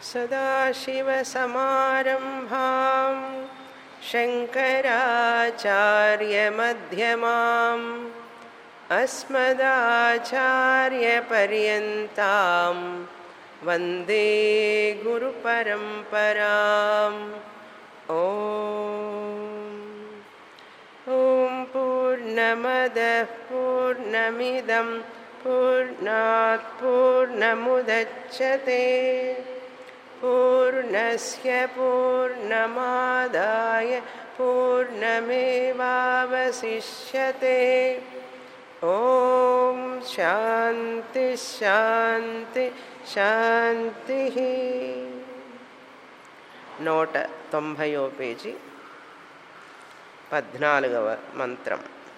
सदाशिवसमारम्भां शङ्कराचार्यमध्यमाम् अस्मदाचार्यपर्यन्तां वन्दे गुरुपरम्पराम् ॐ ॐ पूर्णमदः पूर्णमिदं पूर्णात् पूर्णमुदच्छते पूर्णस्य पूर्णमादाय पूर्णमेवावशिष्यते ॐ శాంతి శాంతి శాంతి నూట తొంభయో పేజీ పద్నాలుగవ మంత్రం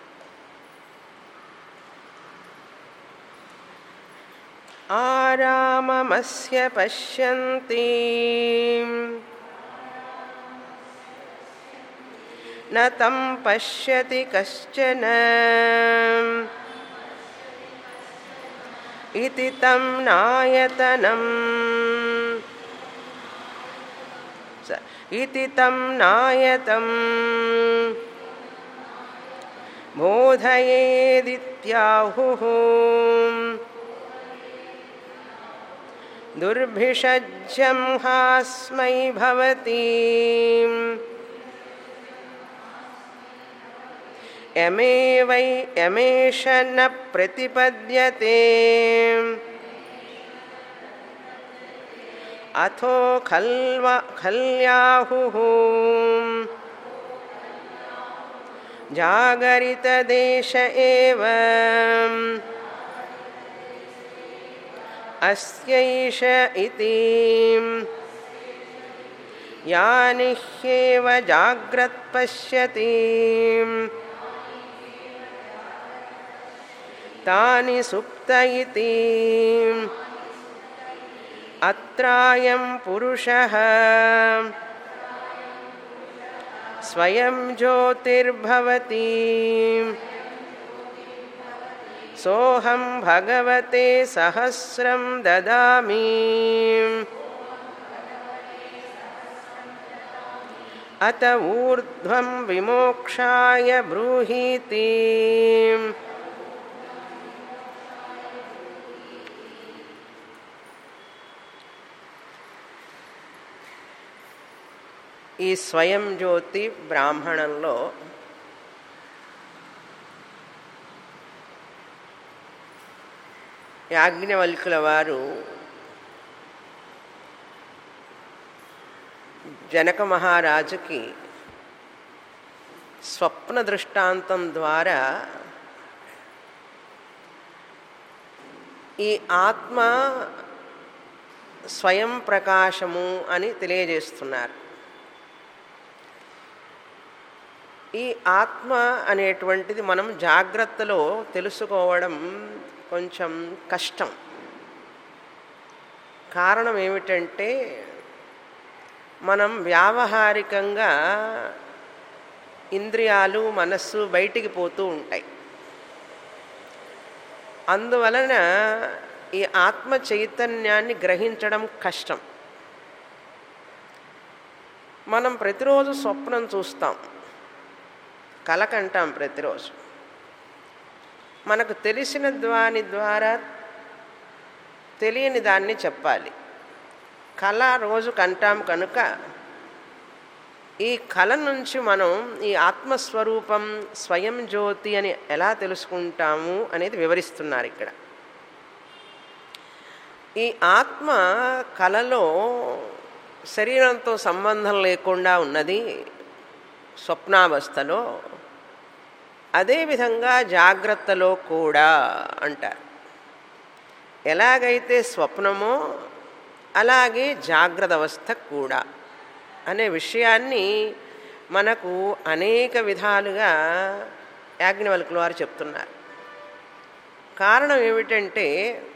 ఆరామమస్య పశ్యంతి न तं पश्यति कश्चन इति तं नायतनम् इति तं नायतम् बोधयेदित्याहुः दुर्भिषज्यं हास्मै भवति यमेवै यमेष न प्रतिपद्यते अथो खल्व खल्याहुः जागरितदेश एव अस्यैष इति यानि ह्येव जाग्रत्पश्यति तानि सुप्त इति अत्रायं पुरुषः स्वयं ज्योतिर्भवति सोऽहं भगवते सहस्रं ददामि अत ऊर्ध्वं विमोक्षाय ब्रूहीति ఈ స్వయం జ్యోతి బ్రాహ్మణంలో యాజ్ఞవల్కుల వారు జనక మహారాజుకి స్వప్న దృష్టాంతం ద్వారా ఈ ఆత్మ స్వయం ప్రకాశము అని తెలియజేస్తున్నారు ఈ ఆత్మ అనేటువంటిది మనం జాగ్రత్తలో తెలుసుకోవడం కొంచెం కష్టం కారణం ఏమిటంటే మనం వ్యావహారికంగా ఇంద్రియాలు మనస్సు బయటికి పోతూ ఉంటాయి అందువలన ఈ ఆత్మ చైతన్యాన్ని గ్రహించడం కష్టం మనం ప్రతిరోజు స్వప్నం చూస్తాం కలకంటాం ప్రతిరోజు మనకు తెలిసిన దాని ద్వారా తెలియని దాన్ని చెప్పాలి కళ రోజు కంటాం కనుక ఈ కళ నుంచి మనం ఈ ఆత్మస్వరూపం స్వయం జ్యోతి అని ఎలా తెలుసుకుంటాము అనేది వివరిస్తున్నారు ఇక్కడ ఈ ఆత్మ కళలో శరీరంతో సంబంధం లేకుండా ఉన్నది స్వప్నావస్థలో అదేవిధంగా జాగ్రత్తలో కూడా అంటారు ఎలాగైతే స్వప్నమో అలాగే జాగ్రత్త అవస్థ కూడా అనే విషయాన్ని మనకు అనేక విధాలుగా యాజ్ఞవల్కుల వారు చెప్తున్నారు కారణం ఏమిటంటే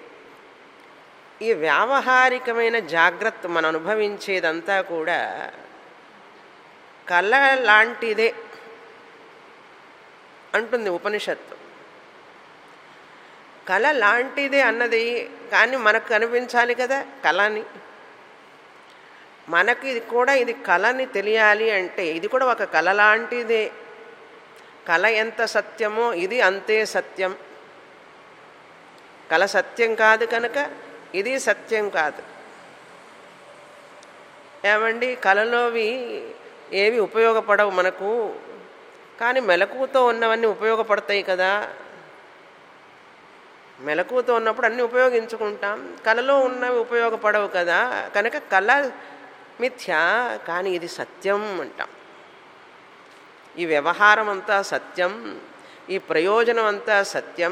ఈ వ్యావహారికమైన జాగ్రత్త మనం అనుభవించేదంతా కూడా కళ లాంటిదే అంటుంది ఉపనిషత్తు కళ లాంటిదే అన్నది కానీ మనకు కనిపించాలి కదా కళని మనకి ఇది కూడా ఇది కళని తెలియాలి అంటే ఇది కూడా ఒక కళ లాంటిదే కళ ఎంత సత్యమో ఇది అంతే సత్యం కళ సత్యం కాదు కనుక ఇది సత్యం కాదు ఏమండి కళలోవి ఏవి ఉపయోగపడవు మనకు కానీ మెలకువతో ఉన్నవన్నీ ఉపయోగపడతాయి కదా మెలకువతో ఉన్నప్పుడు అన్నీ ఉపయోగించుకుంటాం కళలో ఉన్నవి ఉపయోగపడవు కదా కనుక కళ మిథ్య కానీ ఇది సత్యం అంటాం ఈ వ్యవహారం అంతా సత్యం ఈ ప్రయోజనం అంతా సత్యం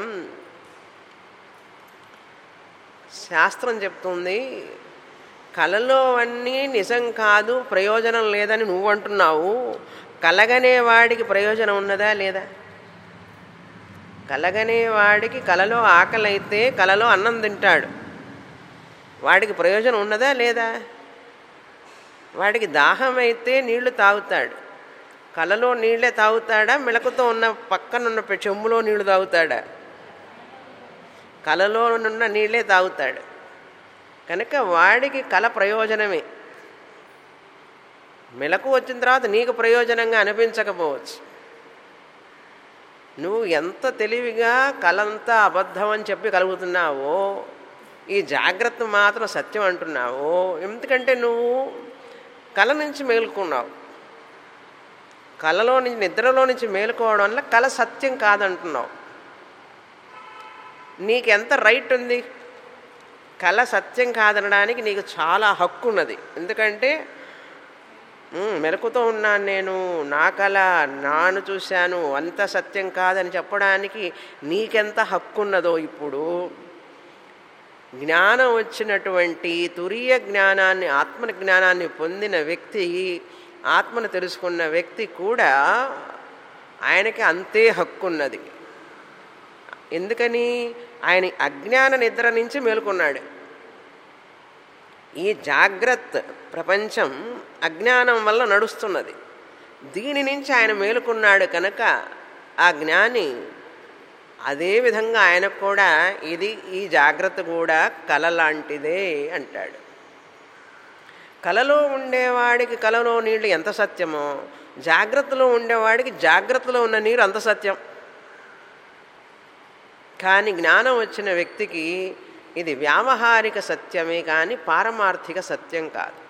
శాస్త్రం చెప్తుంది కళలో అన్నీ నిజం కాదు ప్రయోజనం లేదని నువ్వు అంటున్నావు కలగనే వాడికి ప్రయోజనం ఉన్నదా లేదా కలగనే వాడికి కలలో ఆకలి అయితే కలలో అన్నం తింటాడు వాడికి ప్రయోజనం ఉన్నదా లేదా వాడికి దాహం అయితే నీళ్లు తాగుతాడు కలలో నీళ్ళే తాగుతాడా మెలకుతో ఉన్న పక్కనున్న పె- చెంబులో నీళ్లు తాగుతాడా కలలో ఉన్న నీళ్ళే తాగుతాడు కనుక వాడికి కళ ప్రయోజనమే మెలకు వచ్చిన తర్వాత నీకు ప్రయోజనంగా అనిపించకపోవచ్చు నువ్వు ఎంత తెలివిగా కలంతా అబద్ధం అని చెప్పి కలుగుతున్నావో ఈ జాగ్రత్త మాత్రం సత్యం అంటున్నావో ఎందుకంటే నువ్వు కళ నుంచి మేలుకున్నావు కళలో నుంచి నిద్రలో నుంచి మేలుకోవడం వల్ల కళ సత్యం కాదంటున్నావు నీకెంత రైట్ ఉంది కళ సత్యం కాదనడానికి నీకు చాలా హక్కు ఉన్నది ఎందుకంటే "ఉమ్, మెలకుతో ఉన్నాను నేను నా కళ నాను చూశాను అంత సత్యం కాదని చెప్పడానికి నీకెంత హక్కు ఉన్నదో ఇప్పుడు జ్ఞానం వచ్చినటువంటి తురీయ జ్ఞానాన్ని ఆత్మ జ్ఞానాన్ని పొందిన వ్యక్తి ఆత్మను తెలుసుకున్న వ్యక్తి కూడా ఆయనకి అంతే హక్కు ఉన్నది ఎందుకని ఆయన అజ్ఞాన నిద్ర నుంచి మేలుకున్నాడు ఈ జాగ్రత్త ప్రపంచం అజ్ఞానం వల్ల నడుస్తున్నది దీని నుంచి ఆయన మేలుకున్నాడు కనుక ఆ జ్ఞాని అదే విధంగా ఆయనకు కూడా ఇది ఈ జాగ్రత్త కూడా కళ లాంటిదే అంటాడు కలలో ఉండేవాడికి కలలో నీళ్లు ఎంత సత్యమో జాగ్రత్తలో ఉండేవాడికి జాగ్రత్తలో ఉన్న నీరు అంత సత్యం కానీ జ్ఞానం వచ్చిన వ్యక్తికి ఇది వ్యావహారిక సత్యమే కానీ పారమార్థిక సత్యం కాదు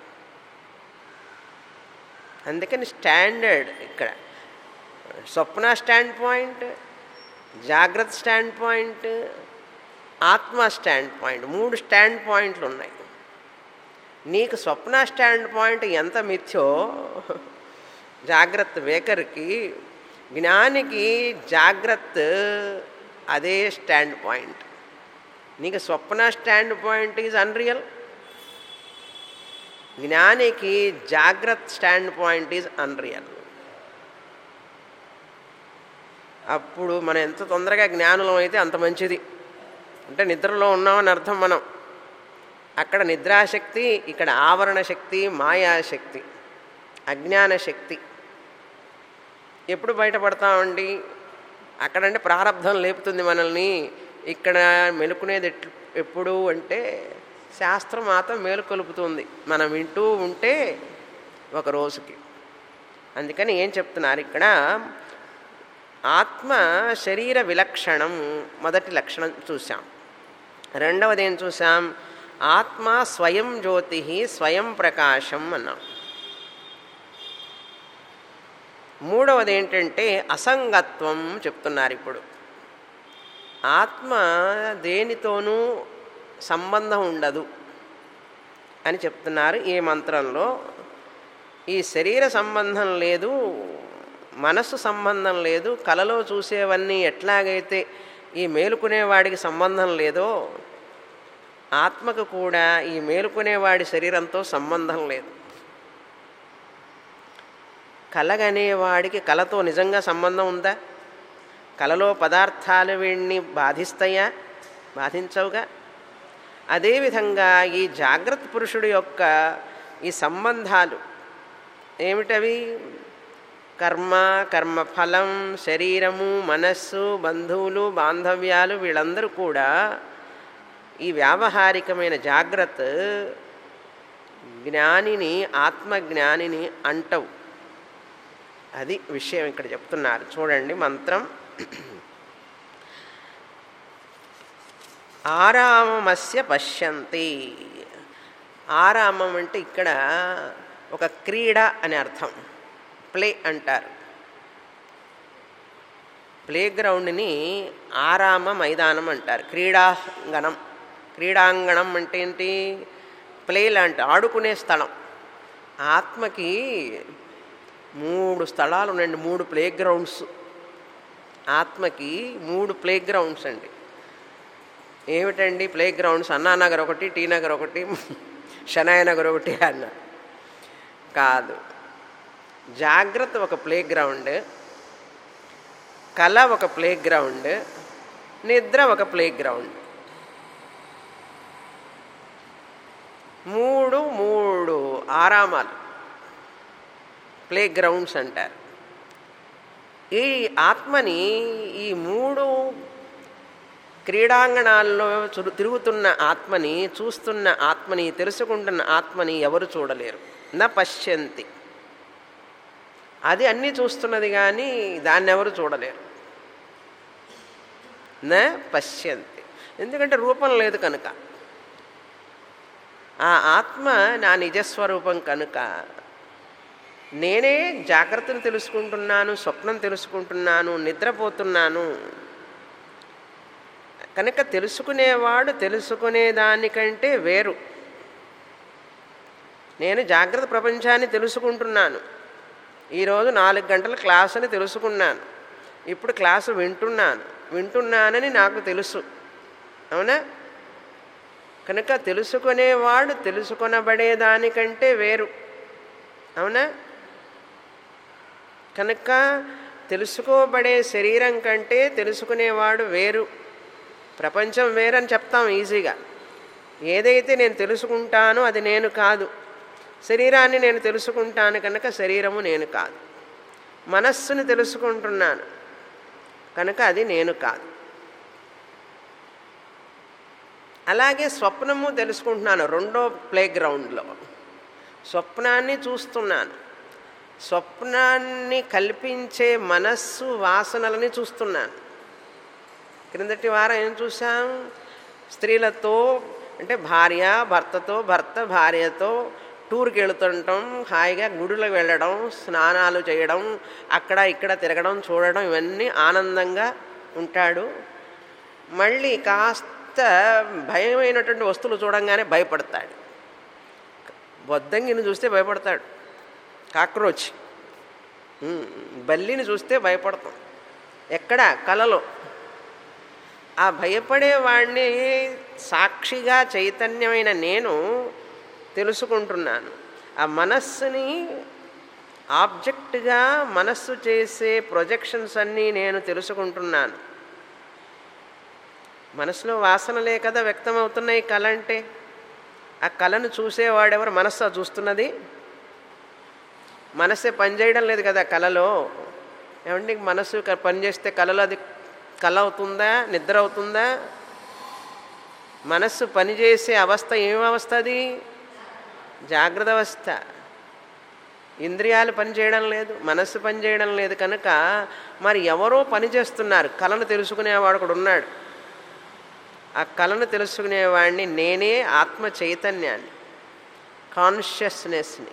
అందుకని స్టాండర్డ్ ఇక్కడ స్వప్న స్టాండ్ పాయింట్ జాగ్రత్త స్టాండ్ పాయింట్ ఆత్మ స్టాండ్ పాయింట్ మూడు స్టాండ్ పాయింట్లు ఉన్నాయి నీకు స్వప్న స్టాండ్ పాయింట్ ఎంత మిథ్యో జాగ్రత్త వేకర్కి జ్ఞానికి జాగ్రత్త అదే స్టాండ్ పాయింట్ నీకు స్వప్న స్టాండ్ పాయింట్ ఈజ్ అన్రియల్ జ్ఞానికి జాగ్రత్త స్టాండ్ పాయింట్ ఈజ్ అన్రియల్ అప్పుడు మనం ఎంత తొందరగా జ్ఞానులం అయితే అంత మంచిది అంటే నిద్రలో ఉన్నామని అర్థం మనం అక్కడ నిద్రాశక్తి ఇక్కడ ఆవరణ శక్తి మాయాశక్తి అజ్ఞాన శక్తి ఎప్పుడు బయటపడతామండి అక్కడంటే ప్రారంధం లేపుతుంది మనల్ని ఇక్కడ మెలుకునేది ఎట్లు ఎప్పుడు అంటే శాస్త్రం మాత్రం మేలుకొలుపుతుంది మనం వింటూ ఉంటే ఒక రోజుకి అందుకని ఏం చెప్తున్నారు ఇక్కడ ఆత్మ శరీర విలక్షణం మొదటి లక్షణం చూసాం రెండవది ఏం చూసాం ఆత్మ స్వయం జ్యోతి స్వయం ప్రకాశం అన్నాం మూడవది ఏంటంటే అసంగత్వం చెప్తున్నారు ఇప్పుడు ఆత్మ దేనితోనూ సంబంధం ఉండదు అని చెప్తున్నారు ఈ మంత్రంలో ఈ శరీర సంబంధం లేదు మనస్సు సంబంధం లేదు కలలో చూసేవన్నీ ఎట్లాగైతే ఈ మేలుకునేవాడికి సంబంధం లేదో ఆత్మకు కూడా ఈ మేలుకునేవాడి శరీరంతో సంబంధం లేదు కలగనేవాడికి కలతో నిజంగా సంబంధం ఉందా కలలో పదార్థాలు వీడిని బాధిస్తాయా బాధించవుగా అదేవిధంగా ఈ జాగ్రత్త పురుషుడు యొక్క ఈ సంబంధాలు ఏమిటవి కర్మ కర్మఫలం శరీరము మనస్సు బంధువులు బాంధవ్యాలు వీళ్ళందరూ కూడా ఈ వ్యావహారికమైన జాగ్రత్త జ్ఞానిని ఆత్మజ్ఞానిని అంటవు అది విషయం ఇక్కడ చెప్తున్నారు చూడండి మంత్రం ఆరామమస్య పశ్యంతి ఆరామం అంటే ఇక్కడ ఒక క్రీడ అని అర్థం ప్లే అంటారు ప్లే గ్రౌండ్ని ఆరామ మైదానం అంటారు క్రీడాంగణం క్రీడాంగణం అంటే ఏంటి ప్లే లాంటి ఆడుకునే స్థలం ఆత్మకి మూడు స్థలాలు ఉన్నాయండి మూడు ప్లే గ్రౌండ్స్ ఆత్మకి మూడు ప్లే గ్రౌండ్స్ అండి ఏమిటండి ప్లే గ్రౌండ్స్ అన్నానగర్ ఒకటి టీ నగర్ ఒకటి షనాయ నగర్ ఒకటి అన్న కాదు జాగ్రత్త ఒక ప్లే గ్రౌండ్ కళ ఒక ప్లే గ్రౌండ్ నిద్ర ఒక ప్లే గ్రౌండ్ మూడు మూడు ఆరామాలు ప్లే గ్రౌండ్స్ అంటారు ఈ ఆత్మని ఈ మూడు క్రీడాంగణాల్లో చురు తిరుగుతున్న ఆత్మని చూస్తున్న ఆత్మని తెలుసుకుంటున్న ఆత్మని ఎవరు చూడలేరు నా పశ్యంతి అది అన్నీ చూస్తున్నది కానీ దాన్ని ఎవరు చూడలేరు నా పశ్యంతి ఎందుకంటే రూపం లేదు కనుక ఆ ఆత్మ నా నిజస్వరూపం కనుక నేనే జాగ్రత్తను తెలుసుకుంటున్నాను స్వప్నం తెలుసుకుంటున్నాను నిద్రపోతున్నాను కనుక తెలుసుకునేవాడు తెలుసుకునే దానికంటే వేరు నేను జాగ్రత్త ప్రపంచాన్ని తెలుసుకుంటున్నాను ఈరోజు నాలుగు గంటల క్లాస్ అని తెలుసుకున్నాను ఇప్పుడు క్లాసు వింటున్నాను వింటున్నానని నాకు తెలుసు అవునా కనుక తెలుసుకునేవాడు తెలుసుకొనబడేదానికంటే వేరు అవునా కనుక తెలుసుకోబడే శరీరం కంటే తెలుసుకునేవాడు వేరు ప్రపంచం వేరని చెప్తాం ఈజీగా ఏదైతే నేను తెలుసుకుంటానో అది నేను కాదు శరీరాన్ని నేను తెలుసుకుంటాను కనుక శరీరము నేను కాదు మనస్సుని తెలుసుకుంటున్నాను కనుక అది నేను కాదు అలాగే స్వప్నము తెలుసుకుంటున్నాను రెండో ప్లే గ్రౌండ్లో స్వప్నాన్ని చూస్తున్నాను స్వప్నాన్ని కల్పించే మనస్సు వాసనలని చూస్తున్నాను క్రిందటి వారం ఏం చూసాం స్త్రీలతో అంటే భార్య భర్తతో భర్త భార్యతో టూర్కి వెళుతుంటాం హాయిగా గుడులకు వెళ్ళడం స్నానాలు చేయడం అక్కడ ఇక్కడ తిరగడం చూడడం ఇవన్నీ ఆనందంగా ఉంటాడు మళ్ళీ కాస్త భయమైనటువంటి వస్తువులు చూడంగానే భయపడతాడు బొద్దంగిని చూస్తే భయపడతాడు కాక్రోచ్ బల్లిని చూస్తే భయపడతాం ఎక్కడ కలలో ఆ భయపడేవాడిని సాక్షిగా చైతన్యమైన నేను తెలుసుకుంటున్నాను ఆ మనస్సుని ఆబ్జెక్ట్గా మనస్సు చేసే ప్రొజెక్షన్స్ అన్నీ నేను తెలుసుకుంటున్నాను మనసులో వాసనలే కదా వ్యక్తమవుతున్నాయి కళ అంటే ఆ కళను చూసేవాడెవరు మనస్సు చూస్తున్నది మనస్సే పనిచేయడం లేదు కదా కళలో ఏమండి మనస్సు పనిచేస్తే కళలో అది కళ అవుతుందా నిద్ర అవుతుందా మనస్సు పనిచేసే అవస్థ ఏం అవస్థ అది జాగ్రత్త అవస్థ ఇంద్రియాలు పనిచేయడం లేదు మనస్సు పనిచేయడం లేదు కనుక మరి ఎవరో పనిచేస్తున్నారు కళను తెలుసుకునేవాడు కూడా ఉన్నాడు ఆ కళను తెలుసుకునేవాడిని నేనే ఆత్మ చైతన్యాన్ని కాన్షియస్నెస్ని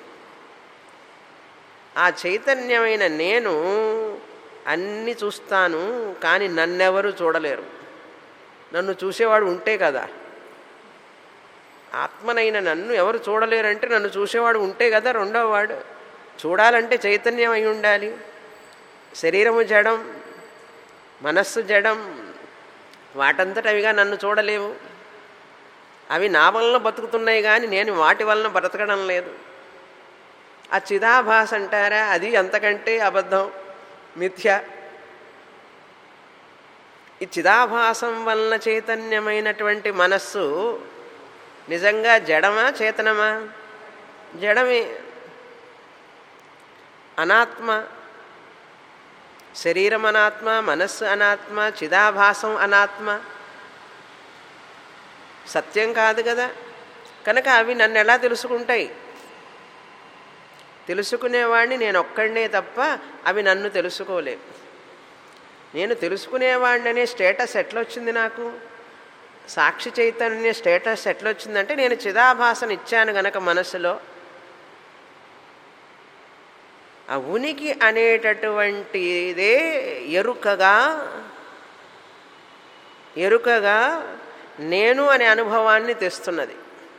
ఆ చైతన్యమైన నేను అన్నీ చూస్తాను కానీ నన్నెవరు చూడలేరు నన్ను చూసేవాడు ఉంటే కదా ఆత్మనైన నన్ను ఎవరు చూడలేరంటే నన్ను చూసేవాడు ఉంటే కదా రెండవ వాడు చూడాలంటే చైతన్యం అయి ఉండాలి శరీరము జడం మనస్సు జడం వాటంతట అవిగా నన్ను చూడలేవు అవి నా వలన బతుకుతున్నాయి కానీ నేను వాటి వలన బ్రతకడం లేదు ఆ చిదాభాస అంటారా అది అంతకంటే అబద్ధం మిథ్య ఈ చిదాభాసం వలన చైతన్యమైనటువంటి మనస్సు నిజంగా జడమా చేతనమా జడమే అనాత్మ శరీరం అనాత్మ మనస్సు అనాత్మ చిదాభాసం అనాత్మ సత్యం కాదు కదా కనుక అవి నన్ను ఎలా తెలుసుకుంటాయి తెలుసుకునేవాడిని నేను ఒక్కడనే తప్ప అవి నన్ను తెలుసుకోలేవు నేను తెలుసుకునేవాడిని అనే స్టేటస్ ఎట్లొచ్చింది నాకు సాక్షి చైతన్య స్టేటస్ ఎట్లొచ్చిందంటే నేను చిదాభాసన ఇచ్చాను గనక మనసులో ఆ ఉనికి అనేటటువంటిదే ఎరుకగా ఎరుకగా నేను అనే అనుభవాన్ని తెస్తున్నది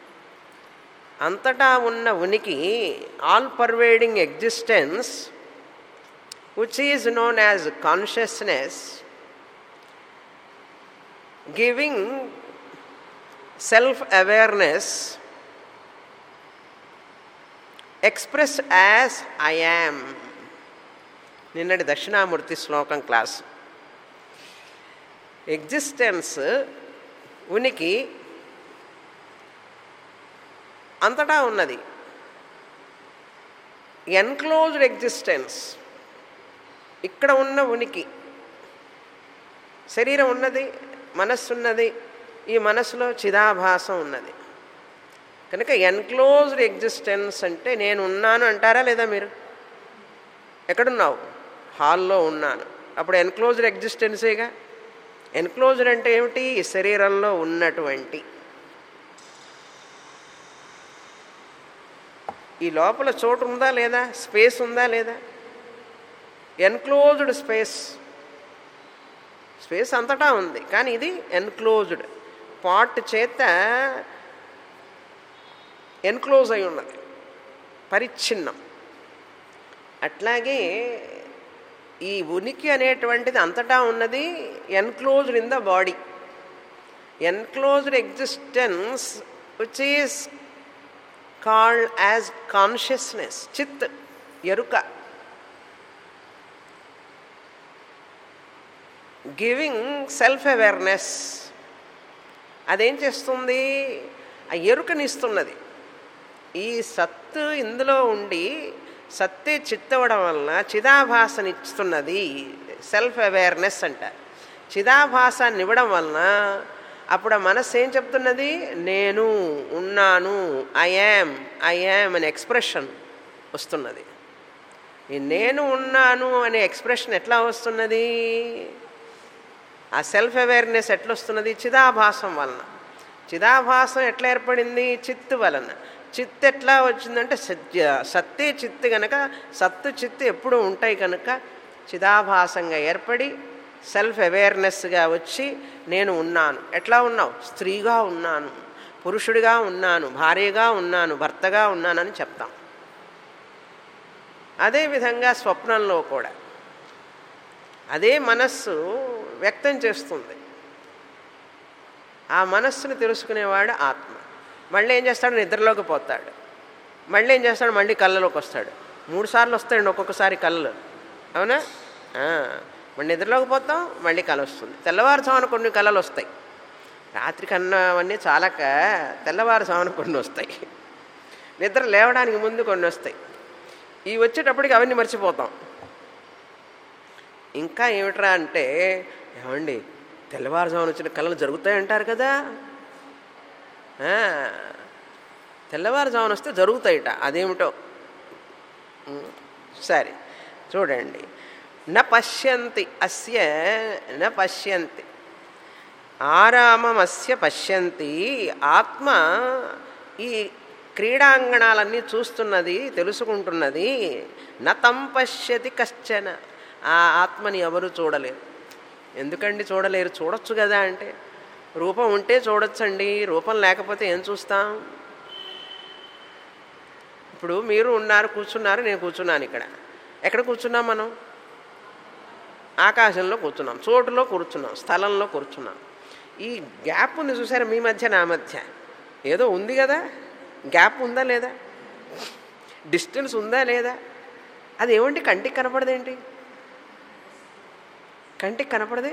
అంతటా ఉన్న ఉనికి all pervading existence which is known as consciousness giving self awareness express as I am నిన్నటి దక్షిణామూర్తి శ్లోకం క్లాస్ ఎగ్జిస్టెన్స్ ఉనికి అంతటా ఉన్నది ఎన్క్లోజ్డ్ ఎగ్జిస్టెన్స్ ఇక్కడ ఉన్న ఉనికి శరీరం ఉన్నది మనస్సు ఉన్నది ఈ మనస్సులో చిదాభాసం ఉన్నది కనుక ఎన్క్లోజ్డ్ ఎగ్జిస్టెన్స్ అంటే నేను ఉన్నాను అంటారా లేదా మీరు ఎక్కడున్నావు హాల్లో ఉన్నాను అప్పుడు ఎన్క్లోజ్డ్ ఎగ్జిస్టెన్సేగా ఎన్క్లోజ్డ్ అంటే ఏమిటి ఈ శరీరంలో ఉన్నటువంటి ఈ లోపల చోటు ఉందా లేదా స్పేస్ ఉందా లేదా ఎన్క్లోజ్డ్ స్పేస్ స్పేస్ అంతటా ఉంది కానీ ఇది ఎన్క్లోజ్డ్ పాట్ చేత ఎన్క్లోజ్ అయి ఉన్నది పరిచ్ఛిన్నం అట్లాగే ఈ ఉనికి అనేటువంటిది అంతటా ఉన్నది enclosed in the body enclosed existence which is called as consciousness చిత్ ఎరుక గివింగ్ సెల్ఫ్ అవేర్నెస్ అదేం చేస్తుంది ఆ ఎరుకనిస్తున్నది ఈ సత్తు ఇందులో ఉండి సత్తే చిత్తవడం వలన చిదాభాసనిస్తున్నది సెల్ఫ్ అవేర్నెస్ అంటారు చిదాభాసాన్ని ఇవ్వడం వలన అప్పుడు ఆ మనస్సు ఏం చెప్తున్నది నేను ఉన్నాను ఐ యామ్ ఐ యామ్ అనే ఎక్స్ప్రెషన్ వస్తున్నది ఈ నేను ఉన్నాను అనే ఎక్స్ప్రెషన్ ఎట్లా వస్తున్నది ఆ సెల్ఫ్ అవేర్నెస్ ఎట్లా వస్తున్నది చిదాభాసం వలన చిదాభాసం ఎట్లా ఏర్పడింది చిత్తు వలన చిత్ ఎట్లా వచ్చిందంటే సత్య సత్తే చిత్తు కనుక సత్తు చిత్తు ఎప్పుడు ఉంటాయి కనుక చిదాభాసంగా ఏర్పడి సెల్ఫ్ అవేర్నెస్గా వచ్చి నేను ఉన్నాను ఎట్లా ఉన్నావు స్త్రీగా ఉన్నాను పురుషుడిగా ఉన్నాను భార్యగా ఉన్నాను భర్తగా ఉన్నానని చెప్తాం అదేవిధంగా స్వప్నంలో కూడా అదే మనస్సు వ్యక్తం చేస్తుంది ఆ మనస్సును తెలుసుకునేవాడు ఆత్మ మళ్ళీ ఏం చేస్తాడు నిద్రలోకి పోతాడు మళ్ళీ ఏం చేస్తాడు మళ్ళీ కళ్ళలోకి వస్తాడు మూడు సార్లు వస్తాడు ఒక్కొక్కసారి కళ్ళు అవునా మళ్ళీ నిద్రలోకి పోతాం మళ్ళీ కళ వస్తుంది తెల్లవారుజామున కొన్ని కళలు వస్తాయి రాత్రి కన్నా అవన్నీ చాలక తెల్లవారుజామున కొన్ని వస్తాయి నిద్ర లేవడానికి ముందు కొన్ని వస్తాయి ఇవి వచ్చేటప్పటికి అవన్నీ మర్చిపోతాం ఇంకా ఏమిట్రా అంటే ఏమండి తెల్లవారుజామున వచ్చిన కళలు జరుగుతాయంటారు కదా తెల్లవారుజామున వస్తే జరుగుతాయిట అదేమిటో సరే చూడండి న పశ్యంతి అస్య న పశ్యంతి ఆరామమస్య పశ్యంతి ఆత్మ ఈ క్రీడాంగణాలన్నీ చూస్తున్నది తెలుసుకుంటున్నది న తం పశ్యతి కశ్చన ఆ ఆత్మని ఎవరు చూడలేరు ఎందుకండి చూడలేరు చూడొచ్చు కదా అంటే రూపం ఉంటే చూడొచ్చండి రూపం లేకపోతే ఏం చూస్తాం ఇప్పుడు మీరు ఉన్నారు కూర్చున్నారు నేను కూర్చున్నాను ఇక్కడ ఎక్కడ కూర్చున్నాం మనం ఆకాశంలో కూర్చున్నాం చోటులో కూర్చున్నాం స్థలంలో కూర్చున్నాం ఈ గ్యాప్ ఉంది చూసారా మీ మధ్య నా మధ్య ఏదో ఉంది కదా గ్యాప్ ఉందా లేదా డిస్టెన్స్ ఉందా లేదా అది ఏమంటే కంటికి కనపడదేంటి కంటికి కనపడదే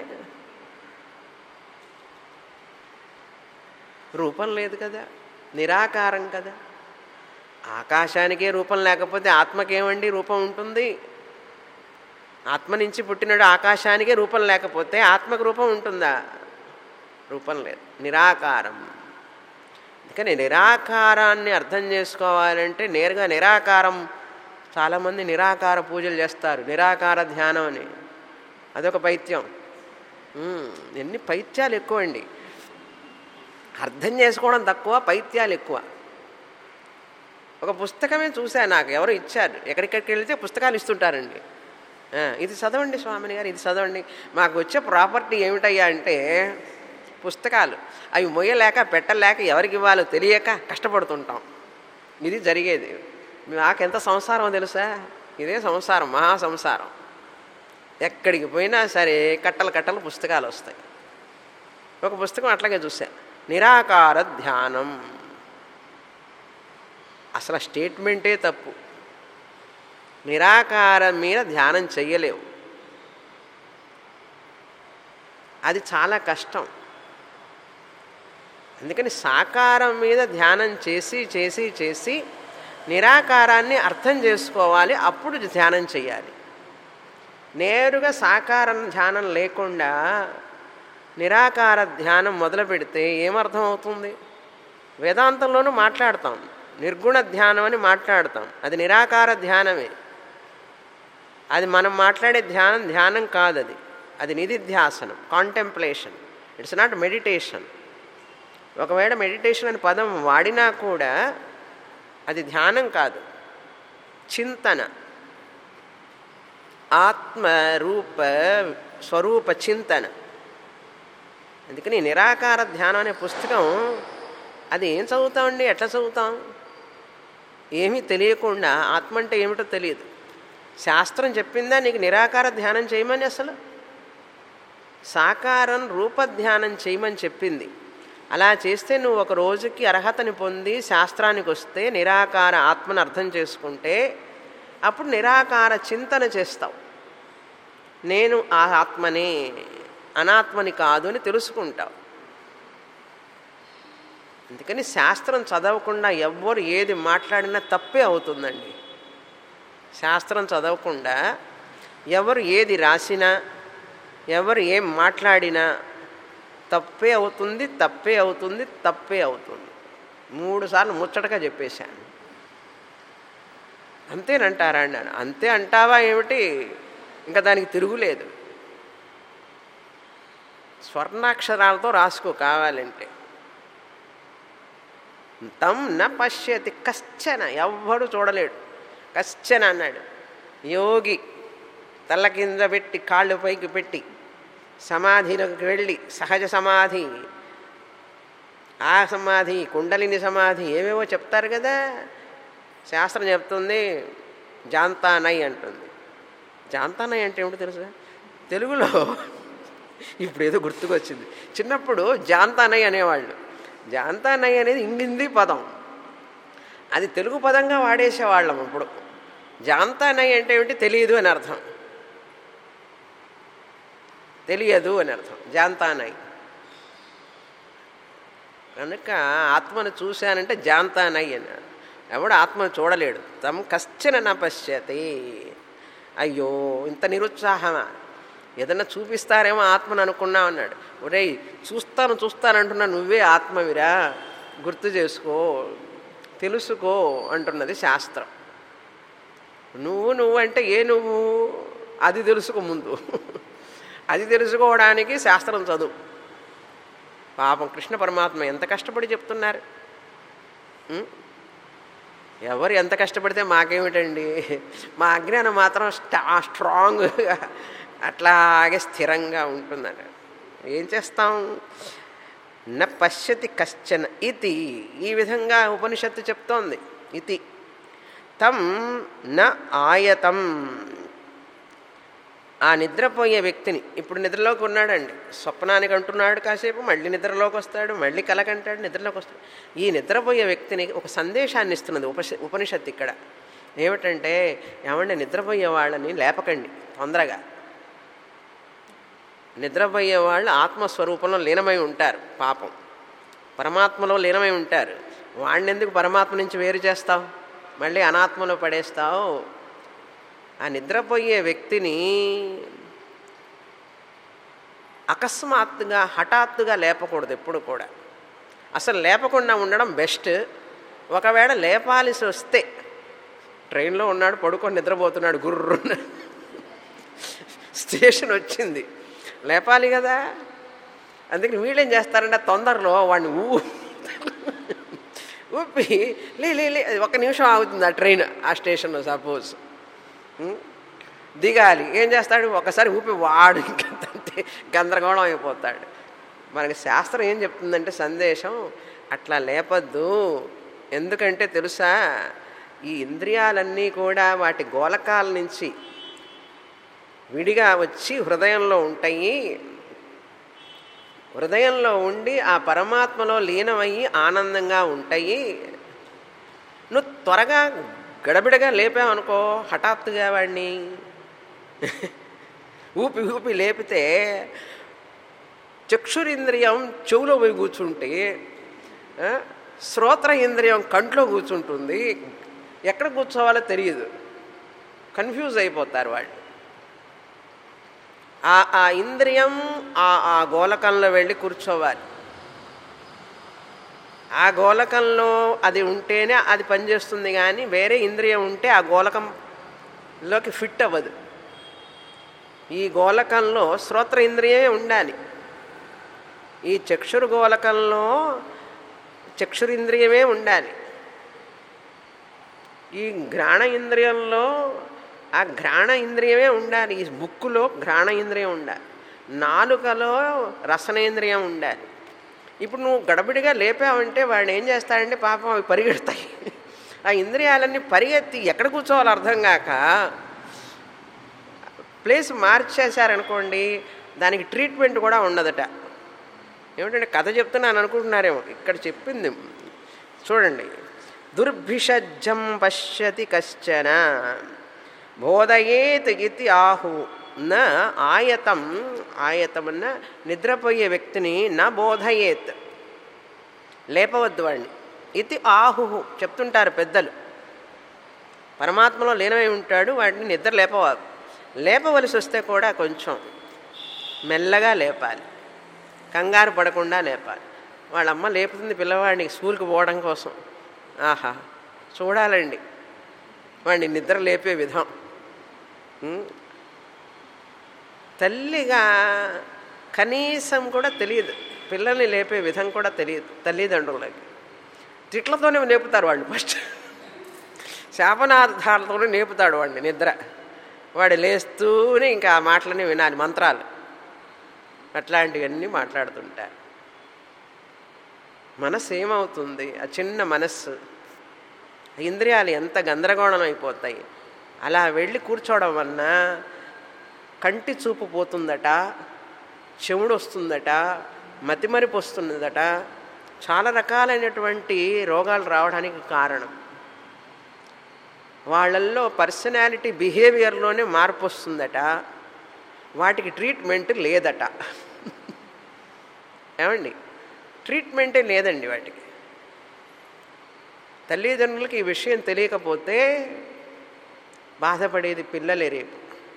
రూపం లేదు కదా నిరాకారం కదా ఆకాశానికే రూపం లేకపోతే ఆత్మకేమండి రూపం ఉంటుంది ఆత్మ నుంచి పుట్టినాడు ఆకాశానికే రూపం లేకపోతే ఆత్మకు రూపం ఉంటుందా రూపం లేదు నిరాకారం అందుకని నిరాకారాన్ని అర్థం చేసుకోవాలంటే నేరుగా నిరాకారం చాలామంది నిరాకార పూజలు చేస్తారు నిరాకార ధ్యానం అని అదొక పైత్యం ఉమ్, ఎన్ని పైత్యాలు ఎక్కువ అండి అర్థం చేసుకోవడం తక్కువ పైత్యాలు ఎక్కువ ఒక పుస్తకమే చూశా నాకు ఎవరు ఇచ్చారు ఎక్కడికెక్కడికి వెళ్తే పుస్తకాలు ఇస్తుంటారండి ఆ, ఇది చదవండి స్వామిని గారు ఇది చదవండి మాకు వచ్చే ప్రాపర్టీ ఏమిటయ్యా అంటే పుస్తకాలు అవి మొయ్యలేక పెట్టలేక ఎవరికి ఇవ్వాలో తెలియక కష్టపడుతుంటాం ఇది జరిగేది నాకెంత సంసారం తెలుసా ఇదే సంసారం మహా సంసారం ఎక్కడికి పోయినా సరే కట్టలు కట్టలు పుస్తకాలు వస్తాయి ఒక పుస్తకం అట్లాగే చూసా నిరాకార ధ్యానం అసలు ఆ స్టేట్మెంటే తప్పు నిరాకారం మీద ధ్యానం చెయ్యలేవు అది చాలా కష్టం అందుకని సాకారం మీద ధ్యానం చేసి చేసి చేసి నిరాకారాన్ని అర్థం చేసుకోవాలి అప్పుడు ధ్యానం చేయాలి నేరుగా సాకారం ధ్యానం లేకుండా నిరాకార ధ్యానం మొదలు పెడితే ఏమర్థం అవుతుంది వేదాంతంలోనూ మాట్లాడతాం నిర్గుణ ధ్యానం అని మాట్లాడతాం అది నిరాకార ధ్యానమే అది మనం మాట్లాడే ధ్యానం ధ్యానం కాదు అది అది నిధిధ్యాసనం కాంటెంప్లేషన్ ఇట్స్ నాట్ మెడిటేషన్ ఒకవేళ మెడిటేషన్ అనే పదం వాడినా కూడా అది ధ్యానం కాదు చింతన ఆత్మ రూప స్వరూప చింతన అందుకని నిరాకార ధ్యానం అనే పుస్తకం అది ఏం చదువుతామండి ఎట్లా చదువుతాం ఏమీ తెలియకుండా ఆత్మ అంటే ఏమిటో తెలియదు శాస్త్రం చెప్పిందా నీకు నిరాకార ధ్యానం చేయమని అసలు సాకారం రూపధ్యానం చేయమని చెప్పింది అలా చేస్తే నువ్వు ఒక రోజుకి అర్హతని పొంది శాస్త్రానికి వస్తే నిరాకార ఆత్మను అర్థం చేసుకుంటే అప్పుడు నిరాకార చింతన చేస్తావు నేను ఆ ఆత్మనే అనాత్మని కాదు అని తెలుసుకుంటావు అందుకని శాస్త్రం చదవకుండా ఎవ్వరు ఏది మాట్లాడినా తప్పే అవుతుందండి శాస్త్రం చదవకుండా ఎవరు ఏది రాసినా ఎవరు ఏం మాట్లాడినా తప్పే అవుతుంది తప్పే అవుతుంది తప్పే అవుతుంది మూడు సార్లు ముచ్చటగా చెప్పేశాను అంతేనంటారా అన్నాను అంతే అంటావా ఏమిటి ఇంకా దానికి తిరుగులేదు స్వర్ణాక్షరాలతో రాసుకో కావాలంటే తం న పశ్యతి కశ్చన ఎవ్వడు చూడలేడు కశ్చన అన్నాడు యోగి తల్ల కింద పెట్టి కాళ్ళు పైకి పెట్టి సమాధిలోకి వెళ్ళి సహజ సమాధి ఆ సమాధి కుండలిని సమాధి ఏవేవో చెప్తారు కదా శాస్త్రం చెప్తుంది జాంతానై అంటుంది జాంతానై అంటే ఏమిటో తెలుసా తెలుగులో ఇప్పుడు ఏదో గుర్తుకొచ్చింది చిన్నప్పుడు జాంతానై అనేవాళ్ళు జాంతానై అనేది ఇండింది పదం అది తెలుగు పదంగా వాడేసేవాళ్ళం ఇప్పుడు జాంతానై అంటే ఏమిటి తెలియదు అని అర్థం తెలియదు అని అర్థం జాంతానై కనుక ఆత్మను చూశానంటే జాంతానై అన్నాడు ఎవడు ఆత్మను చూడలేడు తమ కశ్చన నా పశ్యతి అయ్యో ఇంత నిరుత్సాహమా ఏదన్నా చూపిస్తారేమో ఆత్మను అనుకున్నా అన్నాడు ఒరేయ్ చూస్తాను చూస్తానంటున్నా నువ్వే ఆత్మవిరా గుర్తు చేసుకో తెలుసుకో అంటున్నది శాస్త్రం నువ్వు నువ్వు అంటే ఏ నువ్వు అది తెలుసుకో ముందు అది తెలుసుకోవడానికి శాస్త్రం చదువు పాపం కృష్ణ పరమాత్మ ఎంత కష్టపడి చెప్తున్నారు ఉం? ఎవరు ఎంత కష్టపడితే మాకేమిటండి మా అజ్ఞానం మాత్రం స్టా స్ట్రాంగ్గా అట్లాగే స్థిరంగా ఉంటుందట ఏం చేస్తాం న పశ్యతి కశ్చన ఇది ఈ విధంగా ఉపనిషత్తు చెప్తోంది ఇది తం న ఆయతం ఆ నిద్రపోయే వ్యక్తిని ఇప్పుడు నిద్రలోకి ఉన్నాడండి స్వప్నానికి అంటున్నాడు కాసేపు మళ్ళీ నిద్రలోకి వస్తాడు మళ్ళీ కలకంటాడు నిద్రలోకి వస్తాడు ఈ నిద్రపోయే వ్యక్తిని ఒక సందేశాన్ని ఇస్తున్నది ఉప ఉపనిషత్తు ఇక్కడ ఏమిటంటే ఏమంటే నిద్రపోయే వాళ్ళని లేపకండి తొందరగా నిద్రపోయే వాళ్ళు ఆత్మస్వరూపంలో లీనమై ఉంటారు పాపం పరమాత్మలో లీనమై ఉంటారు వాడిని ఎందుకు పరమాత్మ నుంచి వేరు చేస్తావు మళ్ళీ అనాత్మలో పడేస్తావు ఆ నిద్రపోయే వ్యక్తిని అకస్మాత్తుగా హఠాత్తుగా లేపకూడదు ఎప్పుడు కూడా అసలు లేపకుండా ఉండడం బెస్ట్ ఒకవేళ లేపాల్సి వస్తే ట్రైన్లో ఉన్నాడు పడుకొని నిద్రపోతున్నాడు గుర్రున్న స్టేషన్ వచ్చింది లేపాలి కదా అందుకని వీళ్ళేం చేస్తారంటే తొందరలో వాడిని ఊ ఊపి లే లే లే అది ఒక నిమిషం ఆగుతుంది ఆ ట్రైన్ ఆ స్టేషన్లో సపోజ్ దిగాలి ఏం చేస్తాడు ఒకసారి ఊపి వాడు ఇంకా తంతే గందరగోళం అయిపోతాడు మనకి శాస్త్రం ఏం చెప్తుందంటే సందేశం అట్లా లేపద్దు ఎందుకంటే తెలుసా ఈ ఇంద్రియాలన్నీ కూడా వాటి గోలకాల నుంచి విడిగా వచ్చి హృదయంలో ఉంటాయి హృదయంలో ఉండి ఆ పరమాత్మలో లీనమయ్యి ఆనందంగా ఉంటాయి నువ్వు త్వరగా గడబిడగా లేపావనుకో హఠాత్తుగా వాడిని ఊపి ఊపి లేపితే చక్షురింద్రియం చెవులో పోయి కూర్చుంటే ఆ, శ్రోత్ర ఇంద్రియం కంట్లో కూర్చుంటుంది ఎక్కడ కూర్చోవాలో తెలియదు కన్ఫ్యూజ్ అయిపోతారు వాళ్ళు ఆ ఆ ఇంద్రియం ఆ ఆ గోలకంలో వెళ్ళి కూర్చోవాలి ఆ గోలకంలో అది ఉంటేనే అది పనిచేస్తుంది కానీ వేరే ఇంద్రియం ఉంటే ఆ గోలకంలోకి ఫిట్ అవ్వదు ఈ గోలకంలో శ్రోత్ర ఇంద్రియమే ఉండాలి ఈ చక్షురు గోలకంలో చక్షురింద్రియమే ఉండాలి ఈ ఘ్రాణ ఇంద్రియంలో ఆ ఘ్రాణ ఇంద్రియమే ఉండాలి ఈ ముక్కులో ఘ్రాణ ఇంద్రియం ఉండాలి నాలుకలో రసనేంద్రియం ఉండాలి ఇప్పుడు నువ్వు గడబిడిగా లేపావంటే వాడు ఏం చేస్తాడంటే పాపం అవి పరిగెడతాయి ఆ ఇంద్రియాలన్నీ పరిగెత్తి ఎక్కడ కూర్చోవాలో అర్థం కాక ప్లేస్ మార్చేశారనుకోండి దానికి ట్రీట్మెంట్ కూడా ఉండదట ఏమిటంటే కథ చెప్తున్నాను అనుకుంటున్నారేమో ఇక్కడ చెప్పింది చూడండి దుర్భిషజ్జం పశ్యతి కశ్చన బోధయేత్ ఇది ఆహు న ఆయతం ఆయతమన్న నిద్రపోయే వ్యక్తిని నా బోధయేత్ లేపవద్దు వాడిని ఇది ఆహు చెప్తుంటారు పెద్దలు పరమాత్మలో లీనమై ఉంటాడు వాడిని నిద్ర లేపవాలి లేపవలసి వస్తే కూడా కొంచెం మెల్లగా లేపాలి కంగారు పడకుండా లేపాలి వాళ్ళ అమ్మ లేపుతుంది పిల్లవాడిని స్కూల్కి పోవడం కోసం ఆహా చూడాలండి వాడిని నిద్ర లేపే విధం ఉం? తల్లిగా కనీసం కూడా తెలియదు పిల్లల్ని లేపే విధం కూడా తెలియదు తల్లిదండ్రులకి తిట్లతోనే లేపుతారు వాళ్ళు ఫస్ట్ శాపనార్థాలతోనే లేపుతాడు వాడిని నిద్ర వాడు లేస్తూనే ఇంకా ఆ మాటలని వినాలి మంత్రాలు అట్లాంటివన్నీ మాట్లాడుతుంటారు మనస్సు ఏమవుతుంది ఆ చిన్న మనస్సు ఇంద్రియాలు ఎంత గందరగోళం అయిపోతాయి అలా వెళ్ళి కూర్చోవడం వలన కంటి చూపు పోతుందట చెవుడు వస్తుందట మతిమరిపు వస్తున్నదట చాలా రకాలైనటువంటి రోగాలు రావడానికి కారణం వాళ్ళల్లో పర్సనాలిటీ బిహేవియర్లోనే మార్పు వస్తుందట వాటికి ట్రీట్మెంట్ లేదట ఏమండి ట్రీట్మెంటే లేదండి వాటికి తల్లిదండ్రులకి ఈ విషయం తెలియకపోతే బాధపడేది పిల్లలే రేపు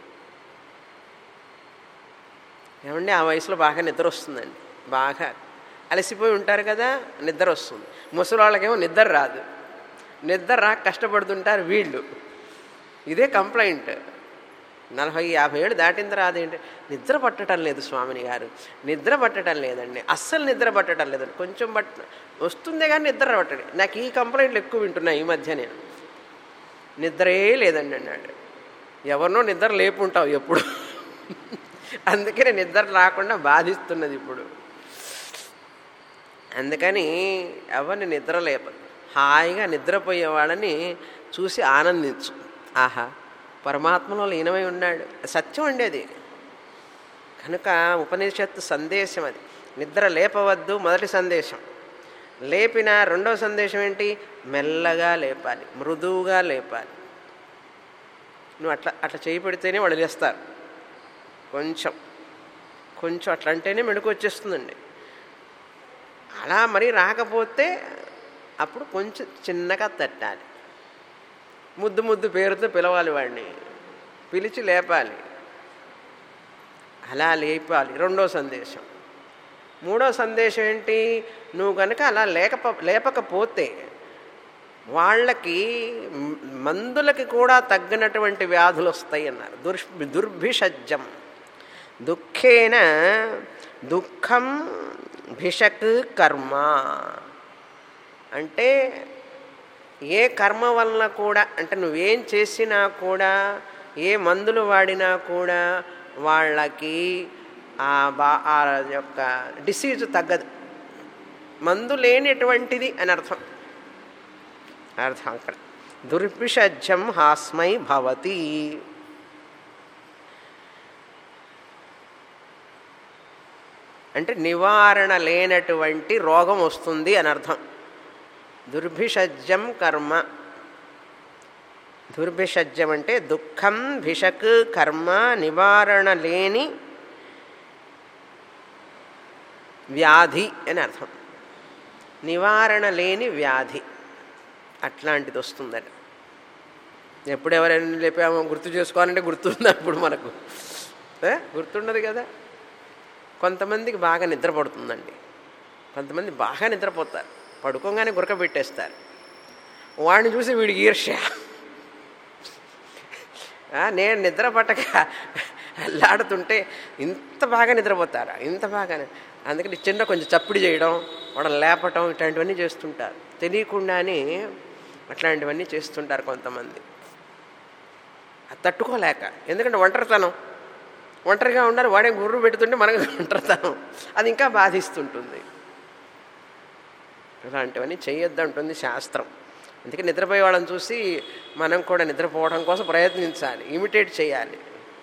ఏమండి ఆ వయసులో బాగా నిద్ర వస్తుందండి బాగా అలసిపోయి ఉంటారు కదా నిద్ర వస్తుంది ముసలి వాళ్ళకేమో నిద్ర రాదు నిద్ర రాక కష్టపడుతుంటారు వీళ్ళు ఇదే కంప్లైంట్ నలభై యాభై ఏళ్ళు దాటిన తర్వాత ఏంటి నిద్ర పట్టడం లేదు స్వామిని గారు నిద్ర పట్టడం లేదండి అస్సలు నిద్ర పట్టడం లేదండి కొంచెం పట్ట వస్తుందే కానీ నిద్ర పట్టండి నాకు ఈ కంప్లైంట్లు ఎక్కువ వింటున్నాయి ఈ మధ్య నేను నిద్రే లేదండి అన్నాడు ఎవరినో నిద్ర లేపుంటావు ఎప్పుడు అందుకనే నిద్ర రాకుండా బాధిస్తున్నది ఇప్పుడు అందుకని ఎవరిని నిద్ర లేపదు హాయిగా నిద్రపోయే వాళ్ళని చూసి ఆనందించు ఆహా పరమాత్మలో లీనమై ఉన్నాడు సత్యం ఉండేది కనుక ఉపనిషత్తు సందేశం అది నిద్ర లేపవద్దు మొదటి సందేశం లేపిన రెండో సందేశం ఏంటి మెల్లగా లేపాలి మృదువుగా లేపాలి నువ్వు అట్లా అట్లా చేయి పెడితేనే వాళ్ళు లేస్తారు కొంచెం కొంచెం అట్లా అంటేనే మెడుకు వచ్చేస్తుందండి అలా మరి రాకపోతే అప్పుడు కొంచెం చిన్నగా తట్టాలి ముద్దు ముద్దు పేరుతో పిలవాలి వాడిని పిలిచి లేపాలి అలా లేపాలి రెండో సందేశం మూడో సందేశం ఏంటి నువ్వు కనుక అలా లేకపో లేపకపోతే వాళ్ళకి మ్- మందులకి కూడా తగ్గినటువంటి వ్యాధులు వస్తాయి అన్నారు దుర్ష్ దుర్భిషజ్యం దుఃఖేన దుఃఖం భిషక్ కర్మ అంటే ఏ కర్మ వలన కూడా అంటే నువ్వేం చేసినా కూడా ఏ మందులు వాడినా కూడా వాళ్ళకి ఆ బా ఆ యొక్క డిసీజ్ తగ్గదు మందు లేనిటువంటిది అని అర్థం అర్థం అక్కడ దుర్భిషజ్యం హాస్మై భవతి అంటే నివారణ లేనటువంటి రోగం వస్తుంది అని అర్థం దుర్భిషజ్యం కర్మ దుర్భిషజ్యం అంటే దుఃఖం భిషక్ కర్మ నివారణ లేని వ్యాధి అని అర్థం నివారణ లేని వ్యాధి అట్లాంటిది వస్తుందట ఎప్పుడు ఎవరైనా లేపామో గుర్తు చేసుకోవాలంటే గుర్తుంది అప్పుడు మనకు ఏ? గుర్తుండదు కదా కొంతమందికి బాగా నిద్ర పడుతుందండి కొంతమంది బాగా నిద్రపోతారు పడుకోగానే గురక పెట్టేస్తారు వాడిని చూసి వీడికి ఈర్ష్య ఆ, నేను నిద్ర పట్టక అల్లాడుతుంటే ఇంత బాగా నిద్రపోతారా ఇంత బాగానే అందుకని చిన్న కొంచెం చప్పుడు చేయడం వాళ్ళని లేపటం ఇట్లాంటివన్నీ చేస్తుంటారు తెలియకుండానే అట్లాంటివన్నీ చేస్తుంటారు కొంతమంది అది తట్టుకోలేక ఎందుకంటే ఒంటరితనం ఒంటరిగా ఉండాలి వాడే గుర్రు పెడుతుంటే మనకు ఒంటరితనం అది ఇంకా బాధిస్తుంటుంది ఇలాంటివన్నీ చేయొద్దంటుంది శాస్త్రం అందుకే నిద్రపోయే వాళ్ళని చూసి మనం కూడా నిద్రపోవడం కోసం ప్రయత్నించాలి ఇమిటేట్ చేయాలి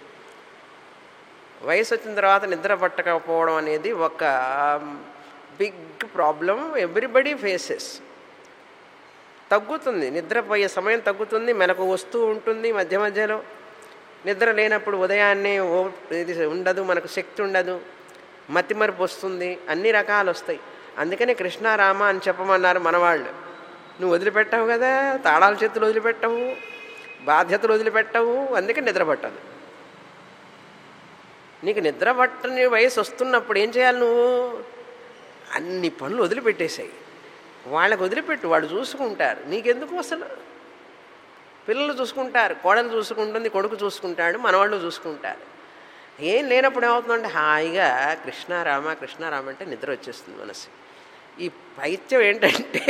వయసు వచ్చిన తర్వాత నిద్ర పట్టకపోవడం అనేది ఒక బిగ్ ప్రాబ్లం ఎవ్రీబడి ఫేసెస్ తగ్గుతుంది నిద్రపోయే సమయం తగ్గుతుంది మెలకు వస్తూ ఉంటుంది మధ్య మధ్యలో నిద్ర లేనప్పుడు ఉదయాన్నే ఓ ఇది ఉండదు మనకు శక్తి ఉండదు మతిమరుపు వస్తుంది అన్ని రకాలు వస్తాయి అందుకని కృష్ణారామ అని చెప్పమన్నారు మనవాళ్ళు నువ్వు వదిలిపెట్టావు కదా తాళాల చేతులు వదిలిపెట్టవు బాధ్యతలు వదిలిపెట్టవు అందుకే నిద్ర పట్టదు నీకు నిద్ర పట్టని వయసు వస్తున్నప్పుడు ఏం చేయాలి నువ్వు అన్ని పనులు వదిలిపెట్టేసాయి వాళ్ళకి వదిలిపెట్టు వాళ్ళు చూసుకుంటారు నీకెందుకు అసలు పిల్లలు చూసుకుంటారు కోడలు చూసుకుంటుంది కొడుకు చూసుకుంటాడు మనవాళ్ళు చూసుకుంటారు ఏం లేనప్పుడు ఏమవుతుందంటే హాయిగా కృష్ణారామ కృష్ణారామ అంటే నిద్ర వచ్చేస్తుంది మనసు ఈ పైత్యం ఏంటంటే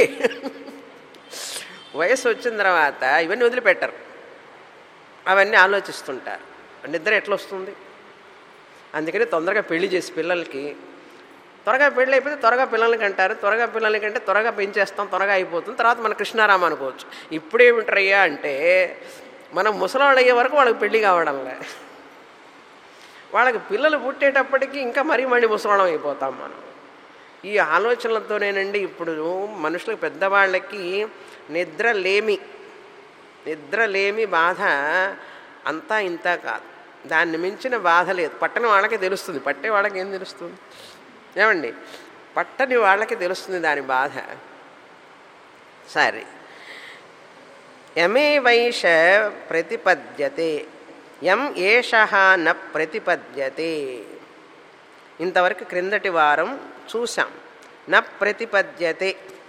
వయసు వచ్చిన తర్వాత ఇవన్నీ వదిలిపెట్టరు అవన్నీ ఆలోచిస్తుంటారు నిద్ర ఎట్లా వస్తుంది అందుకని తొందరగా పెళ్లి చేసి పిల్లలకి త్వరగా పెళ్ళి అయిపోతే త్వరగా పిల్లలకి అంటారు త్వరగా పిల్లలకి అంటే త్వరగా పెంచేస్తాం త్వరగా అయిపోతుంది తర్వాత మన కృష్ణారామ అనుకోవచ్చు ఇప్పుడేమిటయ్యా అంటే మనం ముసలాళ్ళు అయ్యే వరకు వాళ్ళకి పెళ్లి కావడంలే వాళ్ళకి పిల్లలు పుట్టేటప్పటికి ఇంకా మరీ మళ్ళీ ముసలాళ్ళం అయిపోతాం మనం ఈ ఆలోచనలతోనేనండి ఇప్పుడు మనుషులకు పెద్దవాళ్ళకి నిద్ర లేమి నిద్ర లేమి బాధ అంతా ఇంత కాదు దాన్ని మించిన బాధ లేదు పట్టని వాళ్ళకి తెలుస్తుంది పట్టే వాళ్ళకి ఏం తెలుస్తుంది ఏమండి పట్టని వాళ్ళకి తెలుస్తుంది దాని బాధ సరే యమే వైష ప్రతిపద్యతే యం ఏష న ప్రతిపద్యతే ఇంతవరకు క్రిందటి వారం చూసాం న ప్రతిపద్యతే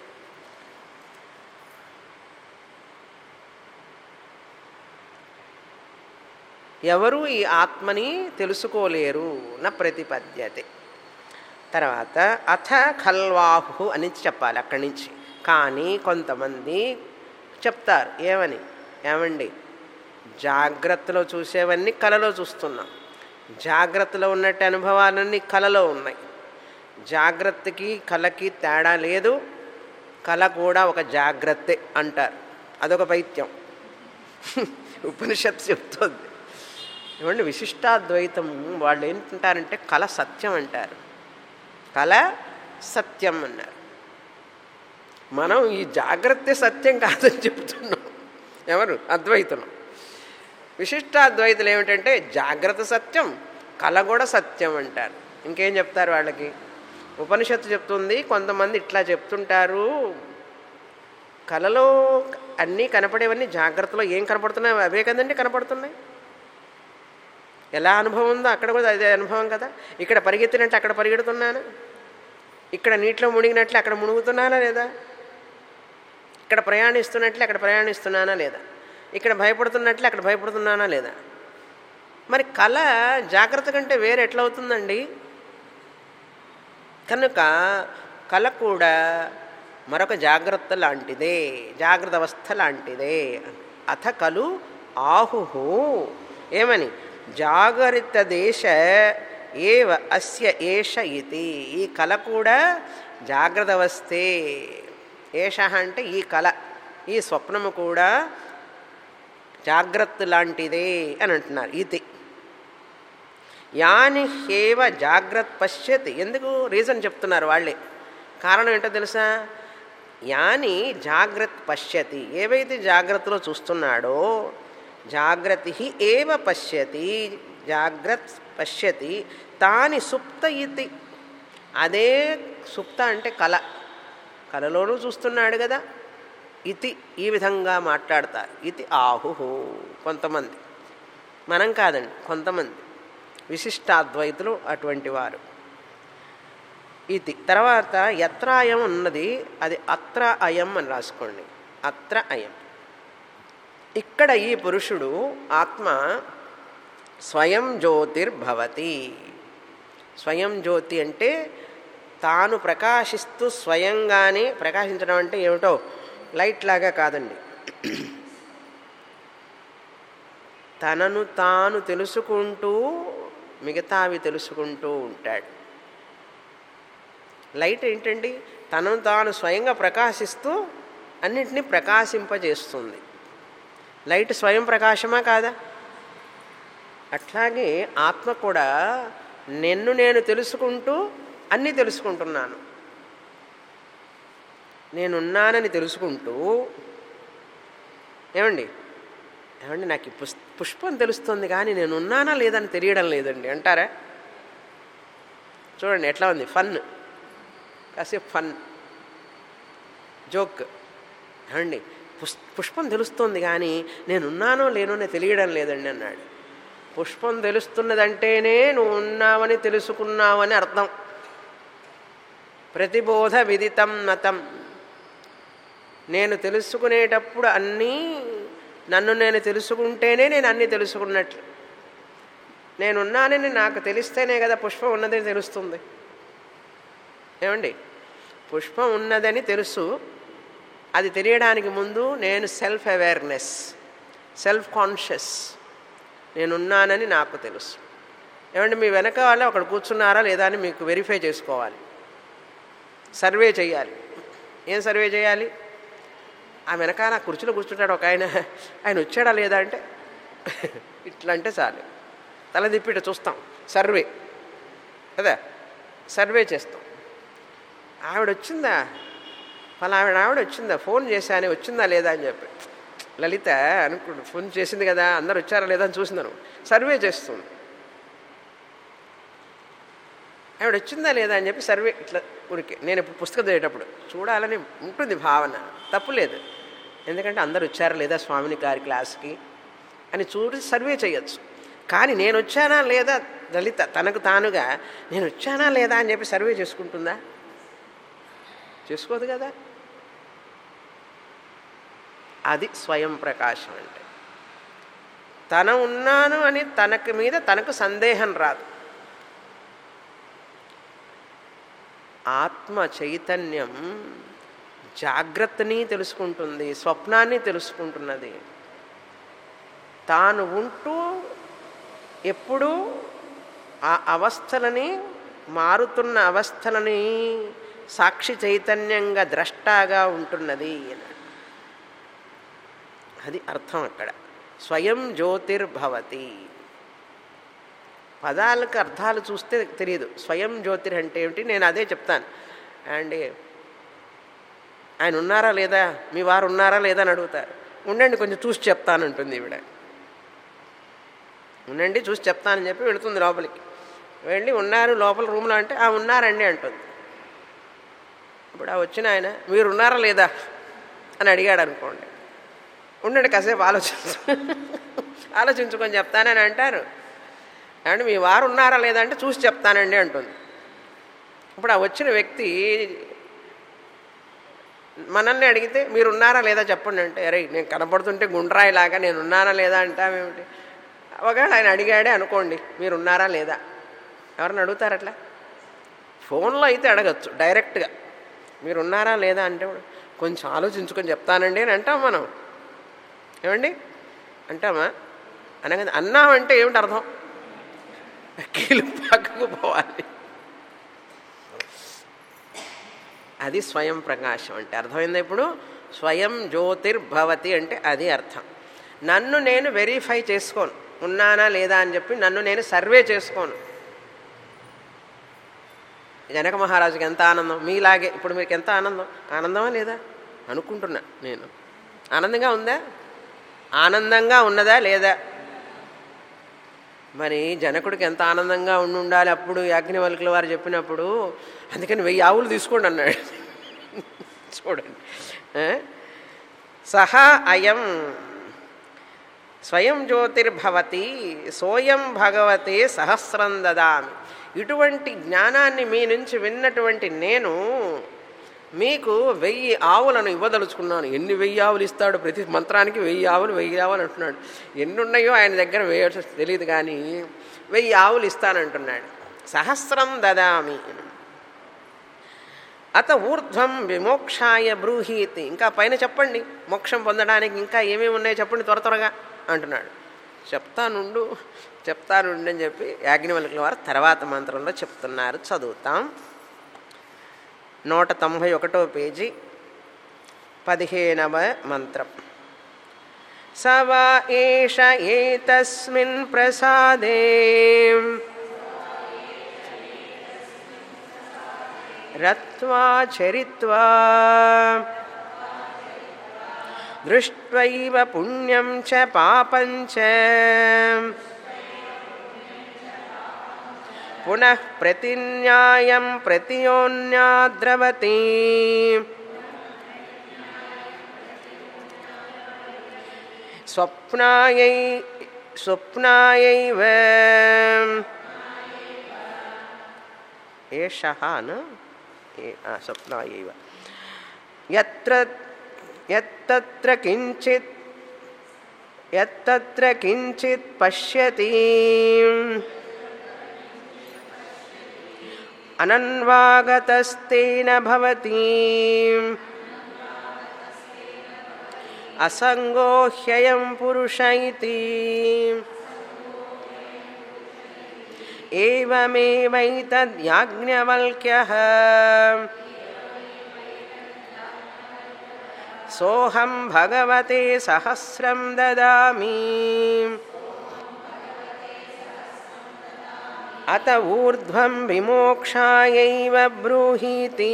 ఎవరు ఈ ఆత్మని తెలుసుకోలేరు న ప్రతిపద్యతే తర్వాత అథ ఖల్వాహు అని చెప్పాలి అక్కడి నుంచి కానీ కొంతమంది చెప్తారు ఏమని ఏమండి జాగ్రత్తలో చూసేవన్నీ కలలో చూస్తున్నాం జాగ్రత్తలో ఉన్నట్టు అనుభవాలన్నీ కలలో ఉన్నాయి జాగ్రత్తకి కళకి తేడా లేదు కళ కూడా ఒక జాగ్రత్తే అంటారు అదొక పైత్యం ఉపనిషత్తు చెప్తుంది ఏమంటే విశిష్టాద్వైతం వాళ్ళు ఏంటంటారంటే కళ సత్యం అంటారు కళ సత్యం అన్నారు మనం ఈ జాగ్రత్త సత్యం కాదని చెప్తున్నాం ఎవరు అద్వైతులు విశిష్టాద్వైతులు ఏమిటంటే జాగ్రత్త సత్యం కళ కూడా సత్యం అంటారు ఇంకేం చెప్తారు వాళ్ళకి ఉపనిషత్తు చెప్తుంది కొంతమంది ఇట్లా చెప్తుంటారు కళలో అన్నీ కనపడేవన్నీ జాగ్రత్తలో ఏం కనపడుతున్నాయి అవే కదండి కనపడుతున్నాయి ఎలా అనుభవం ఉందో అక్కడ కూడా అదే అనుభవం కదా ఇక్కడ పరిగెత్తినట్టు అక్కడ పరిగెడుతున్నాను ఇక్కడ నీటిలో మునిగినట్లు అక్కడ మునుగుతున్నానా లేదా ఇక్కడ ప్రయాణిస్తున్నట్లు అక్కడ ప్రయాణిస్తున్నానా లేదా ఇక్కడ భయపడుతున్నట్లు అక్కడ భయపడుతున్నానా లేదా మరి కళ జాగ్రత్త కంటే వేరే ఎట్లా అవుతుందండి కనుక కళ కూడా మరొక జాగ్రత్త లాంటిదే జాగ్రత్త అవస్థ లాంటిదే అథ కలు ఆహు ఏమని జాగరిత దేశ ఏవ అస్య ఏష ఇది ఈ కళ కూడా జాగ్రత్త అవస్థే ఏష అంటే ఈ కళ ఈ స్వప్నము కూడా జాగ్రత్త లాంటిదే అని అంటున్నారు ఇది యాని హేవ జాగ్రత్త పశ్యతి ఎందుకు రీజన్ చెప్తున్నారు వాళ్ళే కారణం ఏంటో తెలుసా యాని జాగ్రత్త పశ్యతి ఏవైతే జాగ్రత్తలో చూస్తున్నాడో జాగ్రత్త ఏవ పశ్యతి జాగ్రత్త పశ్యతి తాని సుప్త ఇతి అదే సుప్త అంటే కళ కళలోనూ చూస్తున్నాడు కదా ఇతి ఈ విధంగా మాట్లాడతారు ఇది ఆహుహు కొంతమంది మనం కాదండి కొంతమంది విశిష్టాద్వైతులు అటువంటి వారు ఇది తర్వాత ఎత్ర అయం ఉన్నది అది అత్ర అయం అని రాసుకోండి అత్ర అయం ఇక్కడ ఈ పురుషుడు ఆత్మ స్వయం జ్యోతిర్భవతి స్వయం జ్యోతి అంటే తాను ప్రకాశిస్తూ స్వయంగానే ప్రకాశించడం అంటే ఏమిటో లైట్ లాగా కాదండి తనను తాను తెలుసుకుంటూ మిగతావి తెలుసుకుంటూ ఉంటాడు లైట్ ఏంటండి తనను తాను స్వయంగా ప్రకాశిస్తూ అన్నింటినీ ప్రకాశింపజేస్తుంది లైట్ స్వయం ప్రకాశమా కాదా అట్లాగే ఆత్మ కూడా నిన్ను నేను తెలుసుకుంటూ అన్నీ తెలుసుకుంటున్నాను నేనున్నానని తెలుసుకుంటూ ఏమండి ఏమండి నాకు ఈ పుష్ పుష్పం తెలుస్తుంది కానీ నేను ఉన్నానా లేదని తెలియడం లేదండి అంటారా చూడండి ఎట్లా ఉంది ఫన్ కాసేపు ఫన్ జోక్ ఏమండి పుష్ పుష్పం తెలుస్తుంది కానీ నేనున్నానో లేనో తెలియడం లేదండి అన్నాడు పుష్పం తెలుస్తున్నదంటేనే నువ్వు ఉన్నావని తెలుసుకున్నావని అర్థం ప్రతిబోధ విదితం మతం నేను తెలుసుకునేటప్పుడు అన్నీ నన్ను నేను తెలుసుకుంటేనే నేను అన్నీ తెలుసుకున్నట్లు నేనున్నానని నాకు తెలిస్తేనే కదా పుష్పం ఉన్నదని తెలుస్తుంది ఏమండి పుష్పం ఉన్నదని తెలుసు అది తెలియడానికి ముందు నేను సెల్ఫ్ అవేర్నెస్ సెల్ఫ్ కాన్షియస్ నేనున్నానని నాకు తెలుసు ఏమంటే మీ వెనక వాళ్ళు అక్కడ కూర్చున్నారా లేదా అని మీకు వెరిఫై చేసుకోవాలి సర్వే చేయాలి ఏం సర్వే చేయాలి ఆ వెనకాల కుర్చీలో కూర్చుంటాడు ఒక ఆయన ఆయన వచ్చాడా లేదా అంటే ఇట్లా అంటే చాలు తల తిప్పిట చూస్తాం సర్వే కదా సర్వే చేస్తాం ఆవిడ వచ్చిందా ఫలా ఆవిడ ఆవిడ వచ్చిందా ఫోన్ చేశానే వచ్చిందా లేదా అని చెప్పి లలిత అనుకుంటు ఫోన్ చేసింది కదా అందరు వచ్చారా లేదా అని చూసిందను సర్వే చేస్తుంది ఆవిడ వచ్చిందా లేదా అని చెప్పి సర్వే ఇట్లా ఊరికే నేను ఇప్పుడు పుస్తకం చదివేటప్పుడు చూడాలని ఉంటుంది భావన తప్పు లేదు ఎందుకంటే అందరు వచ్చారా లేదా స్వామిని గారి క్లాస్కి అని చూసి సర్వే చేయొచ్చు కానీ నేను వచ్చానా లేదా లలిత తనకు తానుగా నేను వచ్చానా లేదా అని చెప్పి సర్వే చేసుకుంటుందా చేసుకోదు కదా అది స్వయం ప్రకాశం అంటే తన ఉన్నాను అని తనకు మీద తనకు సందేహం రాదు ఆత్మ చైతన్యం జాగ్రత్తని తెలుసుకుంటుంది స్వప్నాన్ని తెలుసుకుంటున్నది తాను ఉంటూ ఎప్పుడూ ఆ అవస్థలని మారుతున్న అవస్థలని సాక్షి చైతన్యంగా ద్రష్టాగా ఉంటున్నది అది అర్థం అక్కడ స్వయం జ్యోతిర్భవతి పదాలకు అర్థాలు చూస్తే తెలియదు స్వయం జ్యోతిర్ అంటే ఏమిటి నేను అదే చెప్తాను అండి ఆయన ఉన్నారా లేదా మీ వారు ఉన్నారా లేదా అని అడుగుతారు ఉండండి కొంచెం చూసి చెప్తానంటుంది ఈవిడ ఉండండి చూసి చెప్తానని చెప్పి వెళుతుంది లోపలికి వెళ్ళి ఉన్నారు లోపల రూమ్లో అంటే ఆ ఉన్నారండి అంటుంది ఇప్పుడు ఆ వచ్చిన ఆయన మీరు ఉన్నారా లేదా అని అడిగాడు అనుకోండి ఉండండి కాసేపు ఆలోచించు ఆలోచించుకొని చెప్తానని అంటారు అంటే మీ వారు ఉన్నారా లేదా అంటే చూసి చెప్తానండి అంటుంది ఇప్పుడు ఆ వచ్చిన వ్యక్తి మనల్ని అడిగితే మీరు ఉన్నారా లేదా చెప్పండి అంటే అరే నేను కనపడుతుంటే గుండ్రాయిలాగా నేను ఉన్నానా లేదా అంటామేమిటి ఒకవేళ ఆయన అడిగాడే అనుకోండి మీరు ఉన్నారా లేదా ఎవరిని అడుగుతారు అట్లా ఫోన్లో అయితే అడగచ్చు డైరెక్ట్గా మీరు ఉన్నారా లేదా అంటే కొంచెం ఆలోచించుకొని చెప్తానండి అని అంటాం మనం ఏమండి అంటామా అనగా అన్నామంటే ఏమిటి అర్థం కీలు పక్కకు పోవాలి అది స్వయం ప్రకాశం అంటే అర్థమైందా ఇప్పుడు స్వయం జ్యోతిర్భవతి అంటే అది అర్థం నన్ను నేను వెరిఫై చేసుకోను ఉన్నానా లేదా అని చెప్పి నన్ను నేను సర్వే చేసుకోను జనక మహారాజుకి ఎంత ఆనందం మీలాగే ఇప్పుడు మీకు ఎంత ఆనందం ఆనందమా లేదా అనుకుంటున్నా నేను ఆనందంగా ఉందా ఆనందంగా ఉన్నదా లేదా మరి జనకుడికి ఎంత ఆనందంగా ఉండి ఉండాలి అప్పుడు యాజ్ఞవల్కుల వారు చెప్పినప్పుడు అందుకని వెయ్యి ఆవులు తీసుకోండి అన్నాడు చూడండి ఆ? సహా అయం స్వయం జ్యోతిర్భవతి సోయం భగవతే సహస్రం దదామి ఇటువంటి జ్ఞానాన్ని మీ నుంచి విన్నటువంటి నేను మీకు వెయ్యి ఆవులను ఇవ్వదలుచుకున్నాను ఎన్ని వెయ్యి ఆవులు ఇస్తాడు ప్రతి మంత్రానికి వెయ్యి ఆవులు వెయ్యి ఆవులు అంటున్నాడు ఎన్ని ఉన్నాయో ఆయన దగ్గర వేయాల్సి తెలియదు కానీ వెయ్యి ఆవులు ఇస్తానంటున్నాడు సహస్రం దదామి అత ఊర్ధ్వం విమోక్షాయ బ్రూహీతి ఇంకా పైన చెప్పండి మోక్షం పొందడానికి ఇంకా ఏమేమి ఉన్నాయో చెప్పండి త్వర త్వరగా అంటున్నాడు చెప్తానుండు చెప్తానుండు అని చెప్పి యాజ్ఞవల్కుల వారు తర్వాత మంత్రంలో చెప్తున్నారు చదువుతాం నూట తొంభై ఒకటో పేజీ పదిహేనవ మంత్రం స వా ఏష ఏతస్మిన్ ప్రసాదే రత్వా చరిత్వా దృష్ట్వైవ పుణ్యం చ పాపం చ పునః ప్రతిన్యాయం ప్రతియోన్యాద్రవతి స్వప్నాయై స్వప్నాయైవ ఏషः न ఏ- ఆ, స్వప్నాయైవ యత్ర యత్తత్ర కించిత్ యత్తత్ర కించిత్ పశ్యతి అనన్వాగతస్తేన భవతి అసంగో హ్యయం పురుష ఇతి ఏవమేవైతద్యాజ్ఞవల్క్యः సోహం భగవతే సహస్రం దదామి అత ఊర్ధ్వం విమోక్షాయైవ బ్రూహీతి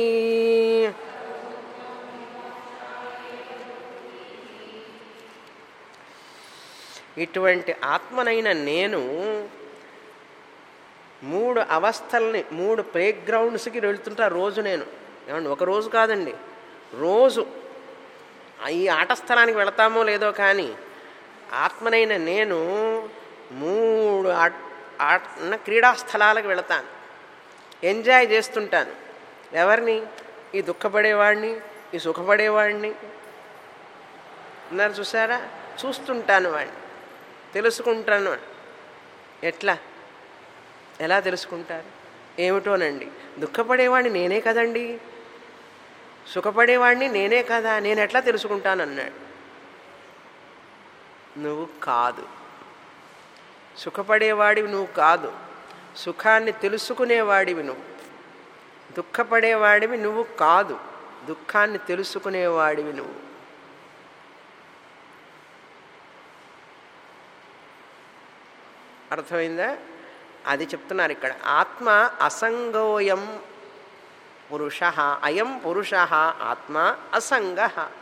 ఇటువంటి ఆత్మనైన నేను మూడు అవస్థల్ని మూడు ప్లే గ్రౌండ్స్కి వెళ్తుంటా రోజు నేను ఏమండి ఒక రోజు కాదండి రోజు ఈ ఆట స్థలానికి వెళతామో లేదో కానీ ఆత్మనైన నేను మూడు ఆట్- ఆట క్రీడా స్థలాలకు వెళతాను ఎంజాయ్ చేస్తుంటాను ఎవరిని ఈ దుఃఖపడేవాడిని ఈ సుఖపడేవాడిని ఉన్నారు చూసారా చూస్తుంటాను వాడిని తెలుసుకుంటాను వాడిని. ఎట్లా ఎలా తెలుసుకుంటారు ఏమిటోనండి దుఃఖపడేవాడిని నేనే కదండి సుఖపడేవాడిని నేనే కదా నేను ఎట్లా తెలుసుకుంటాను అన్నాడు నువ్వు కాదు సుఖపడేవాడివి నువ్వు కాదు సుఖాన్ని తెలుసుకునేవాడివి నువ్వు దుఃఖపడేవాడివి నువ్వు కాదు దుఃఖాన్ని తెలుసుకునేవాడివి నువ్వు అర్థమైందా అది చెప్తున్నారు ఇక్కడ ఆత్మ అసంగోయం పురుష అయం పురుష ఆత్మ అసంగ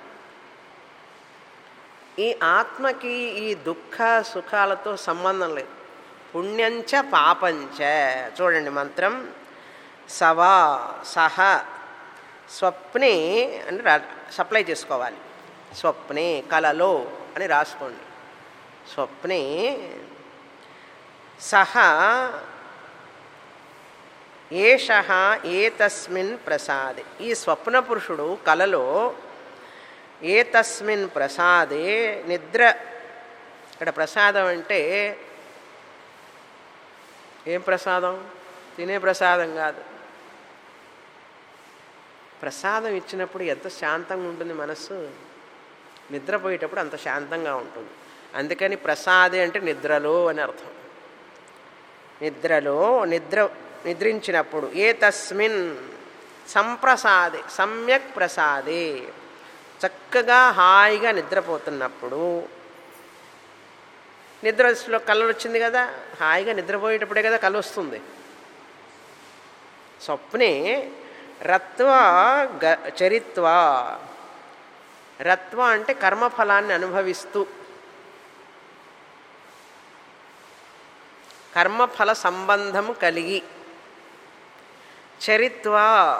ఈ ఆత్మకి ఈ దుఃఖ సుఖాలతో సంబంధం లేదు పుణ్యంచ పాపంచ చూడండి మంత్రం సవా సహ స్వప్నే అని రా సప్లై చేసుకోవాలి స్వప్నే కలలో అని రాసుకోండి స్వప్నే సహ ఏష ఏతస్మిన్ ప్రసాదే ఈ స్వప్న పురుషుడు కలలో ఏతస్మిన్ ప్రసాదే నిద్ర ఇక్కడ ప్రసాదం అంటే ఏం ప్రసాదం తినే ప్రసాదం కాదు ప్రసాదం ఇచ్చినప్పుడు ఎంత శాంతంగా ఉంటుంది మనస్సు నిద్రపోయేటప్పుడు అంత శాంతంగా ఉంటుంది అందుకని ప్రసాదే అంటే నిద్రలో అని అర్థం నిద్రలో నిద్ర నిద్రించినప్పుడు ఏ తస్మిన్ సంప్రసాదే సమ్యక్ ప్రసాదే చక్కగా హాయిగా నిద్రపోతున్నప్పుడు నిద్రలో కళ్ళు వచ్చింది కదా హాయిగా నిద్రపోయేటప్పుడే కదా కళ్ళు వస్తుంది స్వప్నే రత్వ గ చరిత్వ రత్వ అంటే కర్మఫలాన్ని అనుభవిస్తూ కర్మఫల సంబంధము కలిగి చరిత్వ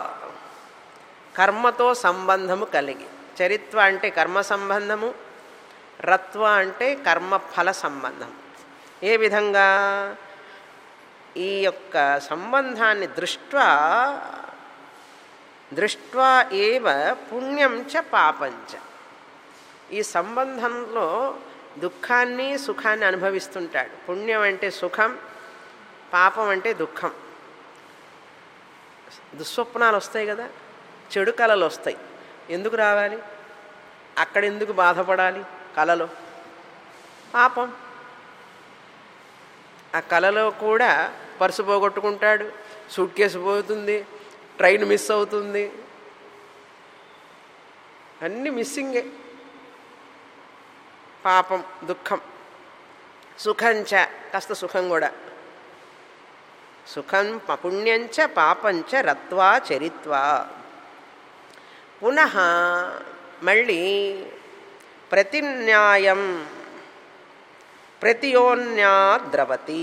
కర్మతో సంబంధము కలిగి చరిత్వ అంటే కర్మ సంబంధము రత్వ అంటే కర్మఫల సంబంధం ఏ విధంగా ఈ యొక్క సంబంధాన్ని దృష్ట్వా దృష్ట్వా ఏవ పుణ్యం చ పాపంచ ఈ సంబంధంలో దుఃఖాన్ని సుఖాన్ని అనుభవిస్తుంటాడు పుణ్యం అంటే సుఖం పాపం అంటే దుఃఖం దుస్వప్నాలు వస్తాయి కదా చెడు కళలు వస్తాయి ఎందుకు రావాలి అక్కడ ఎందుకు బాధపడాలి కళలో పాపం ఆ కళలో కూడా పర్సు పోగొట్టుకుంటాడు సూట్ కేసు పోతుంది ట్రైన్ మిస్ అవుతుంది అన్నీ మిస్సింగే పాపం దుఃఖం సుఖంచ కాస్త సుఖం కూడా సుఖం పుణ్యంచ పాపంచ రత్వా చరిత్వా పునః మళ్ళీ ప్రతిన్యాయం ప్రతియోన్యా ద్రవతి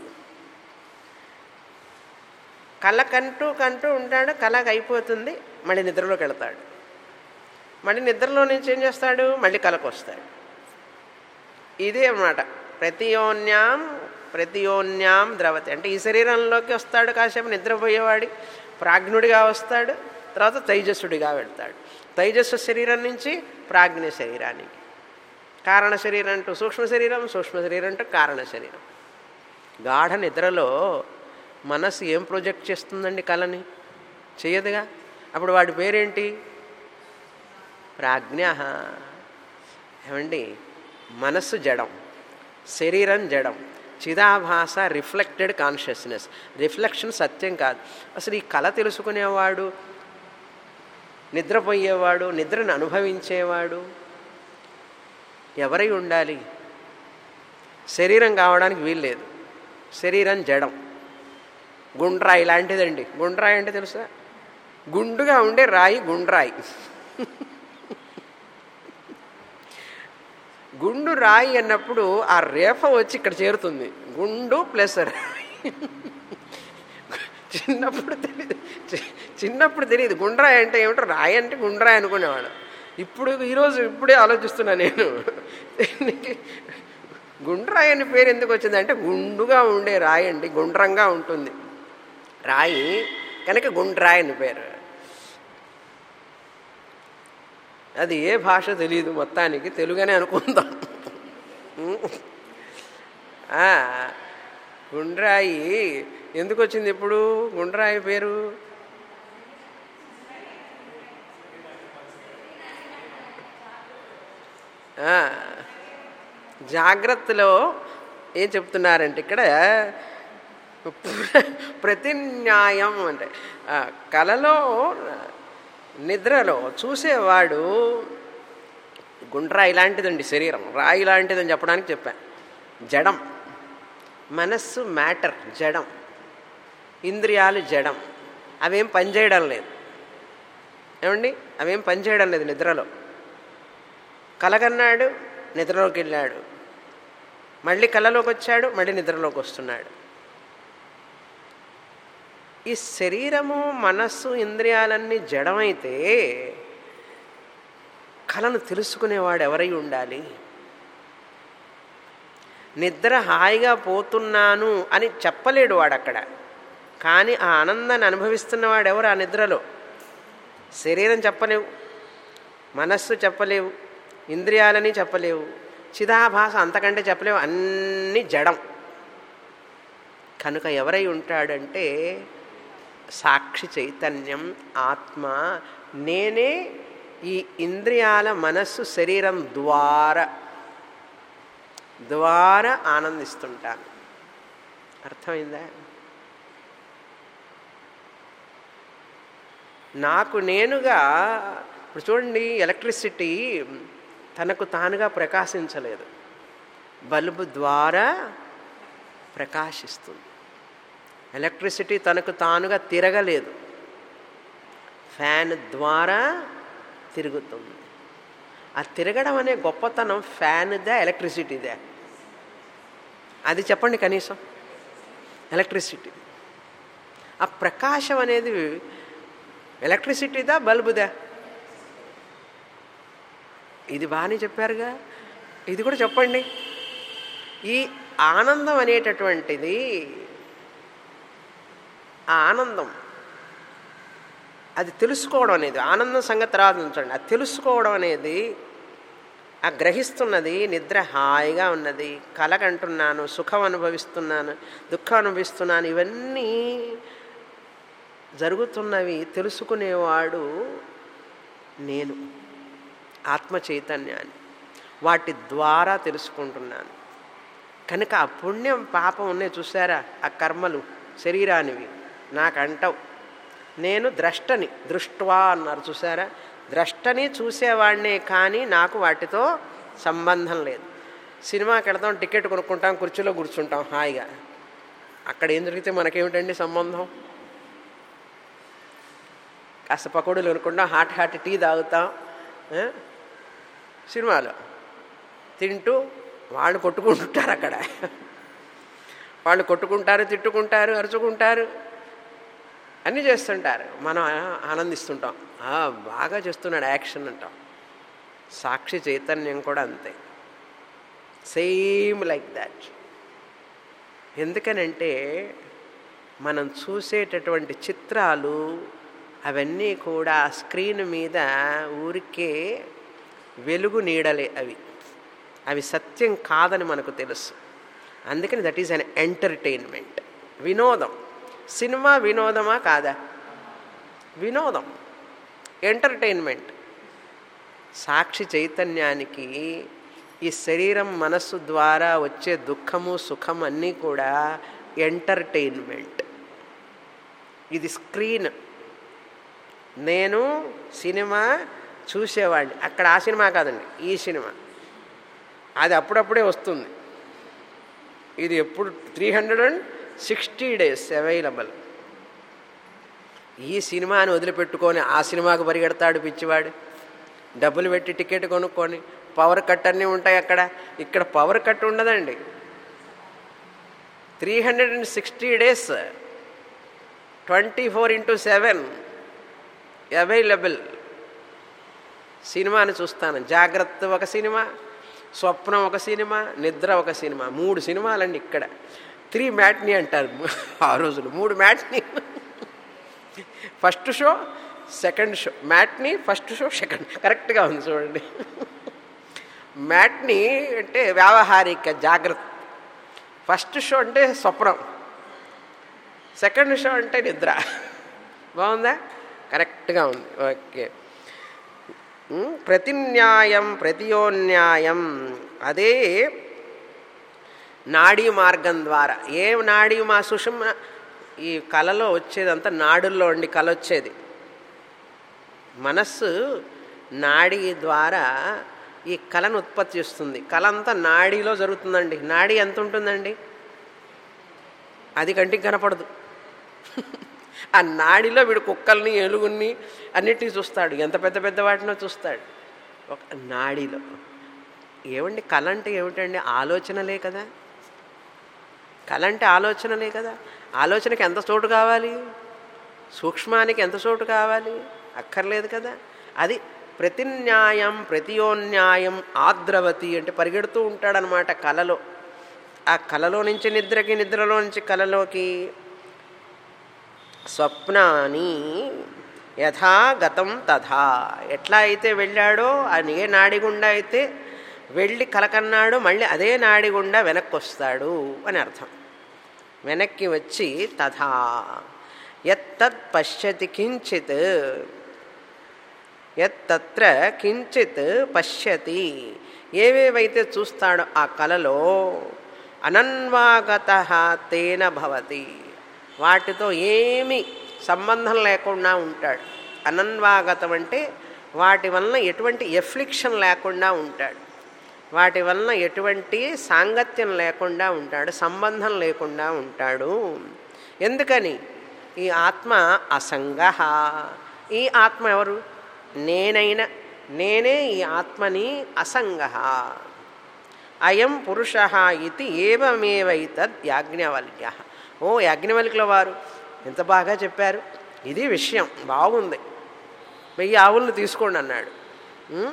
కళ కంటూ కంటూ ఉంటాడు కళకు అయిపోతుంది మళ్ళీ నిద్రలోకి వెళ్తాడు మళ్ళీ నిద్రలో నుంచి ఏం చేస్తాడు మళ్ళీ కళకు వస్తాడు ఇదే అన్నమాట ప్రతియోన్యాం ప్రతియోన్యాం ద్రవతి అంటే ఈ శరీరంలోకి వస్తాడు కాసేపు నిద్రపోయేవాడి ప్రాజ్ఞుడిగా వస్తాడు తర్వాత తైజస్సుడిగా వెళ్తాడు తైజస్సు శరీరం నుంచి ప్రాజ్ఞ శరీరానికి కారణ శరీరం అంటూ సూక్ష్మ శరీరం సూక్ష్మ శరీరం అంటూ కారణ శరీరం గాఢ నిద్రలో మనస్సు ఏం ప్రొజెక్ట్ చేస్తుందండి కళని చేయదుగా అప్పుడు వాడి పేరేంటి ప్రాజ్ఞ ఏమండి మనస్సు జడం శరీరం జడం చిదాభాస రిఫ్లెక్టెడ్ కాన్షియస్నెస్ రిఫ్లెక్షన్ సత్యం కాదు అసలు ఈ కళ తెలుసుకునేవాడు నిద్రపోయేవాడు నిద్రను అనుభవించేవాడు ఎవరై ఉండాలి శరీరం కావడానికి వీల్లేదు శరీరం జడం గుండ్రాయి లాంటిదండి గుండ్రాయి అంటే తెలుసా గుండుగా ఉండే రాయి గుండ్రాయి గుండు రాయి అన్నప్పుడు ఆ రేఫ వచ్చి ఇక్కడ చేరుతుంది గుండు ప్లస్ రాయి చిన్నప్పుడు తెలియదు చిన్నప్పుడు తెలియదు గుండ్రాయి అంటే ఏమిటో రాయి అంటే గుండ్రాయి అనుకునేవాడు ఇప్పుడు ఈరోజు ఇప్పుడే ఆలోచిస్తున్నా నేను దీనికి గుండ్రాయి అని పేరు ఎందుకు వచ్చింది అంటే గుండుగా ఉండే రాయి అండి గుండ్రంగా ఉంటుంది రాయి కనుక గుండ్రాయి అని పేరు అది ఏ భాష తెలియదు మొత్తానికి తెలుగనే అనుకుందాం గుండ్రాయి ఎందుకు వచ్చింది ఇప్పుడు గుండ్రాయి పేరు జాగ్రత్తలో ఏం చెప్తున్నారంటే ఇక్కడ ప్రతిన్యాయం అంటే కలలో నిద్రలో చూసేవాడు గుండ్రాయి లాంటిదండి శరీరం రాయి లాంటిదని చెప్పడానికి చెప్పాను జడం మనస్సు మ్యాటర్ జడం ఇంద్రియాలు జడం అవేం పనిచేయడం లేదు ఏమండి అవేం పనిచేయడం లేదు నిద్రలో కలగన్నాడు నిద్రలోకి వెళ్ళాడు మళ్ళీ కళ్ళలోకి వచ్చాడు మళ్ళీ నిద్రలోకి వస్తున్నాడు ఈ శరీరము మనస్సు ఇంద్రియాలన్నీ జడమైతే కళను తెలుసుకునేవాడు ఎవరై ఉండాలి నిద్ర హాయిగా పోతున్నాను అని చెప్పలేడు వాడు అక్కడ కానీ ఆ ఆనందాన్ని అనుభవిస్తున్నవాడు ఎవరు ఆ నిద్రలో శరీరం చెప్పలేవు మనస్సు చెప్పలేవు ఇంద్రియాలని చెప్పలేవు చిదాభాస అంతకంటే చెప్పలేవు అన్ని జడం కనుక ఎవరై ఉంటాడంటే సాక్షి చైతన్యం ఆత్మ నేనే ఈ ఇంద్రియాల మనస్సు శరీరం ద్వారా ద్వారా ఆనందిస్తుంటాను అర్థమైందా నాకు నేనుగా ఇప్పుడు చూడండి ఎలక్ట్రిసిటీ తనకు తానుగా ప్రకాశించలేదు బల్బు ద్వారా ప్రకాశిస్తుంది ఎలక్ట్రిసిటీ తనకు తానుగా తిరగలేదు ఫ్యాన్ ద్వారా తిరుగుతుంది ఆ తిరగడం అనే గొప్పతనం ఫ్యాన్దా ఎలక్ట్రిసిటీదా అది చెప్పండి కనీసం ఎలక్ట్రిసిటీ ఆ ప్రకాశం అనేది ఎలక్ట్రిసిటీదా బల్బుదా ఇది బాగానే చెప్పారుగా ఇది కూడా చెప్పండి ఈ ఆనందం అనేటటువంటిది ఆ ఆనందం అది తెలుసుకోవడం అనేది ఆనందం సంగతి తర్వాత ఉంచండి అది తెలుసుకోవడం అనేది ఆ గ్రహిస్తున్నది నిద్ర హాయిగా ఉన్నది కలకంటున్నాను సుఖం అనుభవిస్తున్నాను దుఃఖం అనుభవిస్తున్నాను ఇవన్నీ జరుగుతున్నవి తెలుసుకునేవాడు నేను ఆత్మ చైతన్యాన్ని వాటి ద్వారా తెలుసుకుంటున్నాను కనుక ఆ పుణ్యం పాపం ఉన్నాయి చూసారా ఆ కర్మలు శరీరానివి నాకంటవు నేను ద్రష్టని దృష్ట్వా అన్నారు చూసారా ద్రష్టని చూసేవాడినే కానీ నాకు వాటితో సంబంధం లేదు సినిమాకి వెళతాం టికెట్ కొనుక్కుంటాం కుర్చీలో కూర్చుంటాం హాయిగా అక్కడ ఏం జరిగితే మనకేమిటండి సంబంధం కాస్త పకోడీలు కొనుక్కుంటాం హాట్ హాట్ టీ తాగుతాం ఆ? సినిమాలో తింటూ వాళ్ళు కొట్టుకుంటుంటారు అక్కడ వాళ్ళు కొట్టుకుంటారు తిట్టుకుంటారు అరుచుకుంటారు అన్నీ చేస్తుంటారు మనం ఆనందిస్తుంటాం "ఆ, బాగా చేస్తున్నాడు యాక్షన్ అంటాం సాక్షి చైతన్యం కూడా అంతే సేమ్ లైక్ దాట్ ఎందుకనంటే మనం చూసేటటువంటి చిత్రాలు అవన్నీ కూడా స్క్రీన్ మీద ఊరికే వెలుగు నీడలే అవి అవి సత్యం కాదని మనకు తెలుసు అందుకని దట్ ఈజ్ అన్ ఎంటర్టైన్మెంట్ వినోదం సినిమా వినోదమా కాదా వినోదం ఎంటర్టైన్మెంట్ సాక్షి చైతన్యానికి ఈ శరీరం మనస్సు ద్వారా వచ్చే దుఃఖము సుఖం అన్నీ కూడా ఎంటర్టైన్మెంట్ ఇది స్క్రీన్ నేను సినిమా చూసేవాడిని అక్కడ ఆ సినిమా కాదండి ఈ సినిమా అది అప్పుడప్పుడే వస్తుంది ఇది ఎప్పుడు three hundred and sixty days available ఈ సినిమాని వదిలిపెట్టుకొని ఆ సినిమాకు పరిగెడతాడు పిచ్చివాడు డబ్బులు పెట్టి టికెట్ కొనుక్కొని పవర్ కట్ అన్నీ ఉంటాయి అక్కడ ఇక్కడ పవర్ కట్ ఉండదండి three hundred and sixty days twenty four into seven available సినిమాని చూస్తాను జాగ్రత్త ఒక సినిమా స్వప్నం ఒక సినిమా నిద్ర ఒక సినిమా మూడు సినిమాలండి ఇక్కడ త్రీ మ్యాట్ని అంటారు ఆ రోజులు మూడు matinee first show second show matinee first show second కరెక్ట్గా ఉంది చూడండి మ్యాట్ని అంటే వ్యావహారిక జాగ్రత్త ఫస్ట్ షో అంటే స్వప్నం సెకండ్ షో అంటే నిద్ర బాగుందా కరెక్ట్గా ఉంది ఓకే ఉమ్, ప్రతిన్యాయం ప్రతియోన్యాయం అదే నాడీ మార్గం ద్వారా ఏ నాడీ మా సుషుమ్న ఈ కళలో వచ్చేదంతా నాడుల్లో ఉండి కళ వచ్చేది మనస్సు నాడీ ద్వారా ఈ కళను ఉత్పత్తి చేస్తుంది కళ అంతా నాడీలో జరుగుతుందండి నాడీ ఎంత ఉంటుందండి అది కంటికి కనపడదు ఆ నాడిలో వీడు కుక్కల్ని ఎలుగుని అన్నిటినీ చూస్తాడు ఎంత పెద్ద పెద్ద వాటినో చూస్తాడు ఒక నాడిలో ఏమండి కళ అంటే ఏమిటండి ఆలోచనలే కదా కళ అంటే ఆలోచనలే కదా ఆలోచనకి ఎంత చోటు కావాలి సూక్ష్మానికి ఎంత చోటు కావాలి అక్కర్లేదు కదా అది ప్రతిన్యాయం ప్రతియోన్యాయం ఆద్రవతి అంటే పరిగెడుతూ ఉంటాడనమాట కళలో ఆ కళలో నుంచి నిద్రకి నిద్రలో నుంచి కళలోకి స్వప్నాని యథా గతం తథా ఎట్లా అయితే వెళ్ళాడో అని ఏ నాడి గుండా అయితే వెళ్ళి కలకన్నాడో మళ్ళీ అదే నాడి గుండా వెనక్కి వస్తాడు అని అర్థం వెనక్కి వచ్చి తథా ఎత్తత్ పశ్యతి కించిత్ ఎత్తత్ర కించిత్ పశ్యతి ఏవేవైతే చూస్తాడో ఆ కలలో అనన్వాగత తేన భవతి వాటితో ఏమి సంబంధం లేకుండా ఉంటాడు అనన్వాగతం అంటే వాటి వలన ఎటువంటి ఎఫ్లిక్షన్ లేకుండా ఉంటాడు వాటి వలన ఎటువంటి సాంగత్యం లేకుండా ఉంటాడు సంబంధం లేకుండా ఉంటాడు ఎందుకని ఈ ఆత్మ అసంగ ఈ ఆత్మ ఎవరు నేనైన నేనే ఈ ఆత్మని అసంగ అయం పురుష ఇది ఏమేవైతద్ యాజ్ఞవల్క్య ఓ యాజ్ఞవల్కుల వారు ఎంత బాగా చెప్పారు ఇది విషయం బాగుంది వెయ్యి ఆవులను తీసుకోండి అన్నాడు ఉం?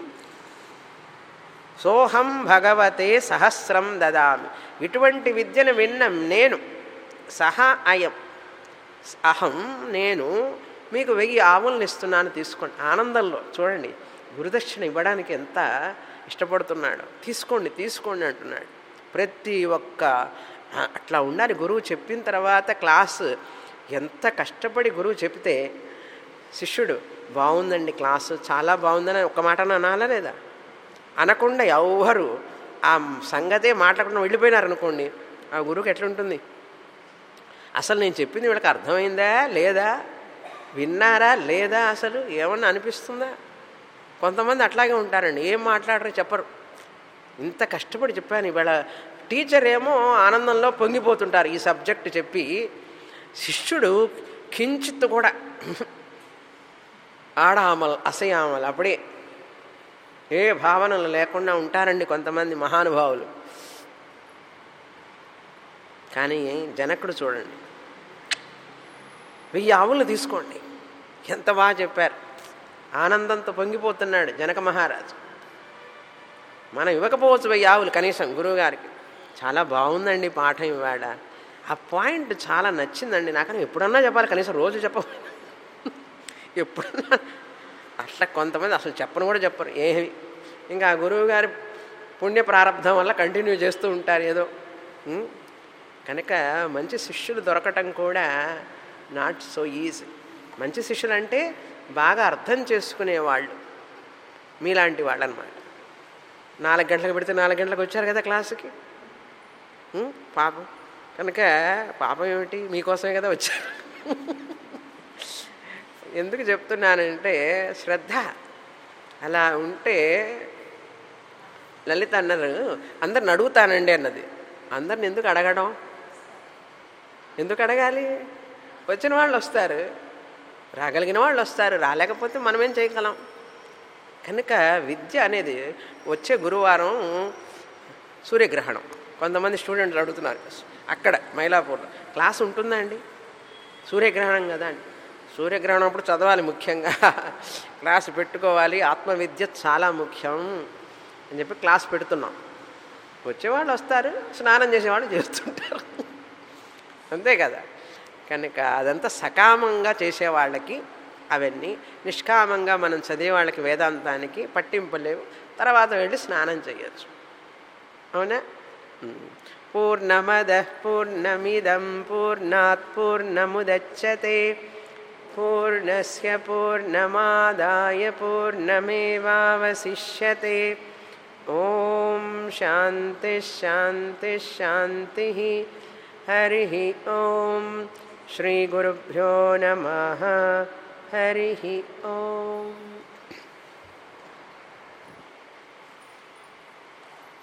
సోహం భగవతే సహస్రం దదామి ఇటువంటి విద్యను విన్న నేను సహ అయం అహం నేను మీకు వెయ్యి ఆవులను ఇస్తున్నాను తీసుకోండి ఆనందంలో చూడండి గురుదక్షిణ ఇవ్వడానికి ఎంత ఇష్టపడుతున్నాడు తీసుకోండి తీసుకోండి అంటున్నాడు ప్రతి ఒక్క ఆ, అట్లా ఉండాలి గురువు చెప్పిన తర్వాత క్లాస్ ఎంత కష్టపడి గురువు చెప్తే శిష్యుడు బాగుందండి క్లాసు చాలా బాగుందని ఒక మాట అనాలా లేదా అనకుండా ఎవరు ఆ సంగతే మాట్లాడకుండా వెళ్ళిపోయినారు అనుకోండి ఆ గురువుకి ఎట్లుంటుంది అసలు నేను చెప్పింది వీళ్ళకి అర్థమైందా లేదా విన్నారా లేదా అసలు ఏమన్నా అనిపిస్తుందా కొంతమంది అట్లాగే ఉంటారండి ఏం మాట్లాడరు చెప్పరు ఇంత కష్టపడి చెప్పాను ఇవాళ టీచర్ ఏమో ఆనందంలో పొంగిపోతుంటారు ఈ సబ్జెక్ట్ చెప్పి శిష్యుడు కించిత్ కూడా ఆడామల్ అసయామల్ అప్పుడే ఏ భావనలు లేకుండా ఉంటారండి కొంతమంది మహానుభావులు కానీ జనకుడు చూడండి వెయ్యి ఆవులు తీసుకోండి ఎంత బాగా చెప్పారు ఆనందంతో పొంగిపోతున్నాడు జనక మహారాజు మనం ఇవ్వకపోవచ్చు వెయ్యి ఆవులు కనీసం గురువుగారికి చాలా బాగుందండి పాఠం ఇవాడ ఆ పాయింట్ చాలా నచ్చిందండి నాకని ఎప్పుడన్నా చెప్పాలి కనీసం రోజు చెప్ప ఎప్పుడన్నా అట్లా కొంతమంది అసలు చెప్పను కూడా చెప్పరు ఏమి ఇంకా ఆ గురువు గారి పుణ్య ప్రారంధం వల్ల కంటిన్యూ చేస్తూ ఉంటారు ఏదో ఉం? కనుక మంచి శిష్యులు దొరకటం కూడా నాట్ సో ఈజీ మంచి శిష్యులు అంటే బాగా అర్థం చేసుకునేవాళ్ళు మీలాంటి వాళ్ళు అనమాట నాలుగు గంటలకు పెడితే నాలుగు గంటలకు వచ్చారు కదా క్లాసుకి ఉం? పాపం కనుక పాపం ఏమిటి మీకోసమే కదా వచ్చారు ఎందుకు చెప్తున్నానంటే శ్రద్ధ అలా ఉంటే లలిత అన్నారు అందరిని అడుగుతానండి అన్నది అందరిని ఎందుకు అడగడం ఎందుకు అడగాలి వచ్చిన వాళ్ళు వస్తారు రాగలిగిన వాళ్ళు వస్తారు రాలేకపోతే మనమేం చేయగలం కనుక విద్య అనేది వచ్చే గురువారం సూర్యగ్రహణం కొంతమంది స్టూడెంట్లు అడుగుతున్నారు అక్కడ మైలాపూర్లో క్లాస్ ఉంటుందా అండి సూర్యగ్రహణం కదా అండి సూర్యగ్రహణం అప్పుడు చదవాలి ముఖ్యంగా క్లాస్ పెట్టుకోవాలి ఆత్మవిద్య చాలా ముఖ్యం అని చెప్పి క్లాస్ పెడుతున్నాం వచ్చేవాళ్ళు వస్తారు స్నానం చేసేవాళ్ళు చేస్తుంటారు అంతే కదా కనుక అదంతా సకామంగా చేసేవాళ్ళకి అవన్నీ నిష్కామంగా మనం చదివే వాళ్ళకి వేదాంతానికి పట్టింపు లేవు తర్వాత వెళ్ళి స్నానం చేయొచ్చు అవునా పూర్ణమద పూర్ణమిదం పూర్ణాత్ పూర్ణముదచ్చతే పూర్ణస్య పూర్ణమాదాయ పూర్ణమేవావశిష్యతే ఓం శాంతి శాంతి శాంతి హరి ఓం శ్రీ గురుభ్యో నమ హరి ఓం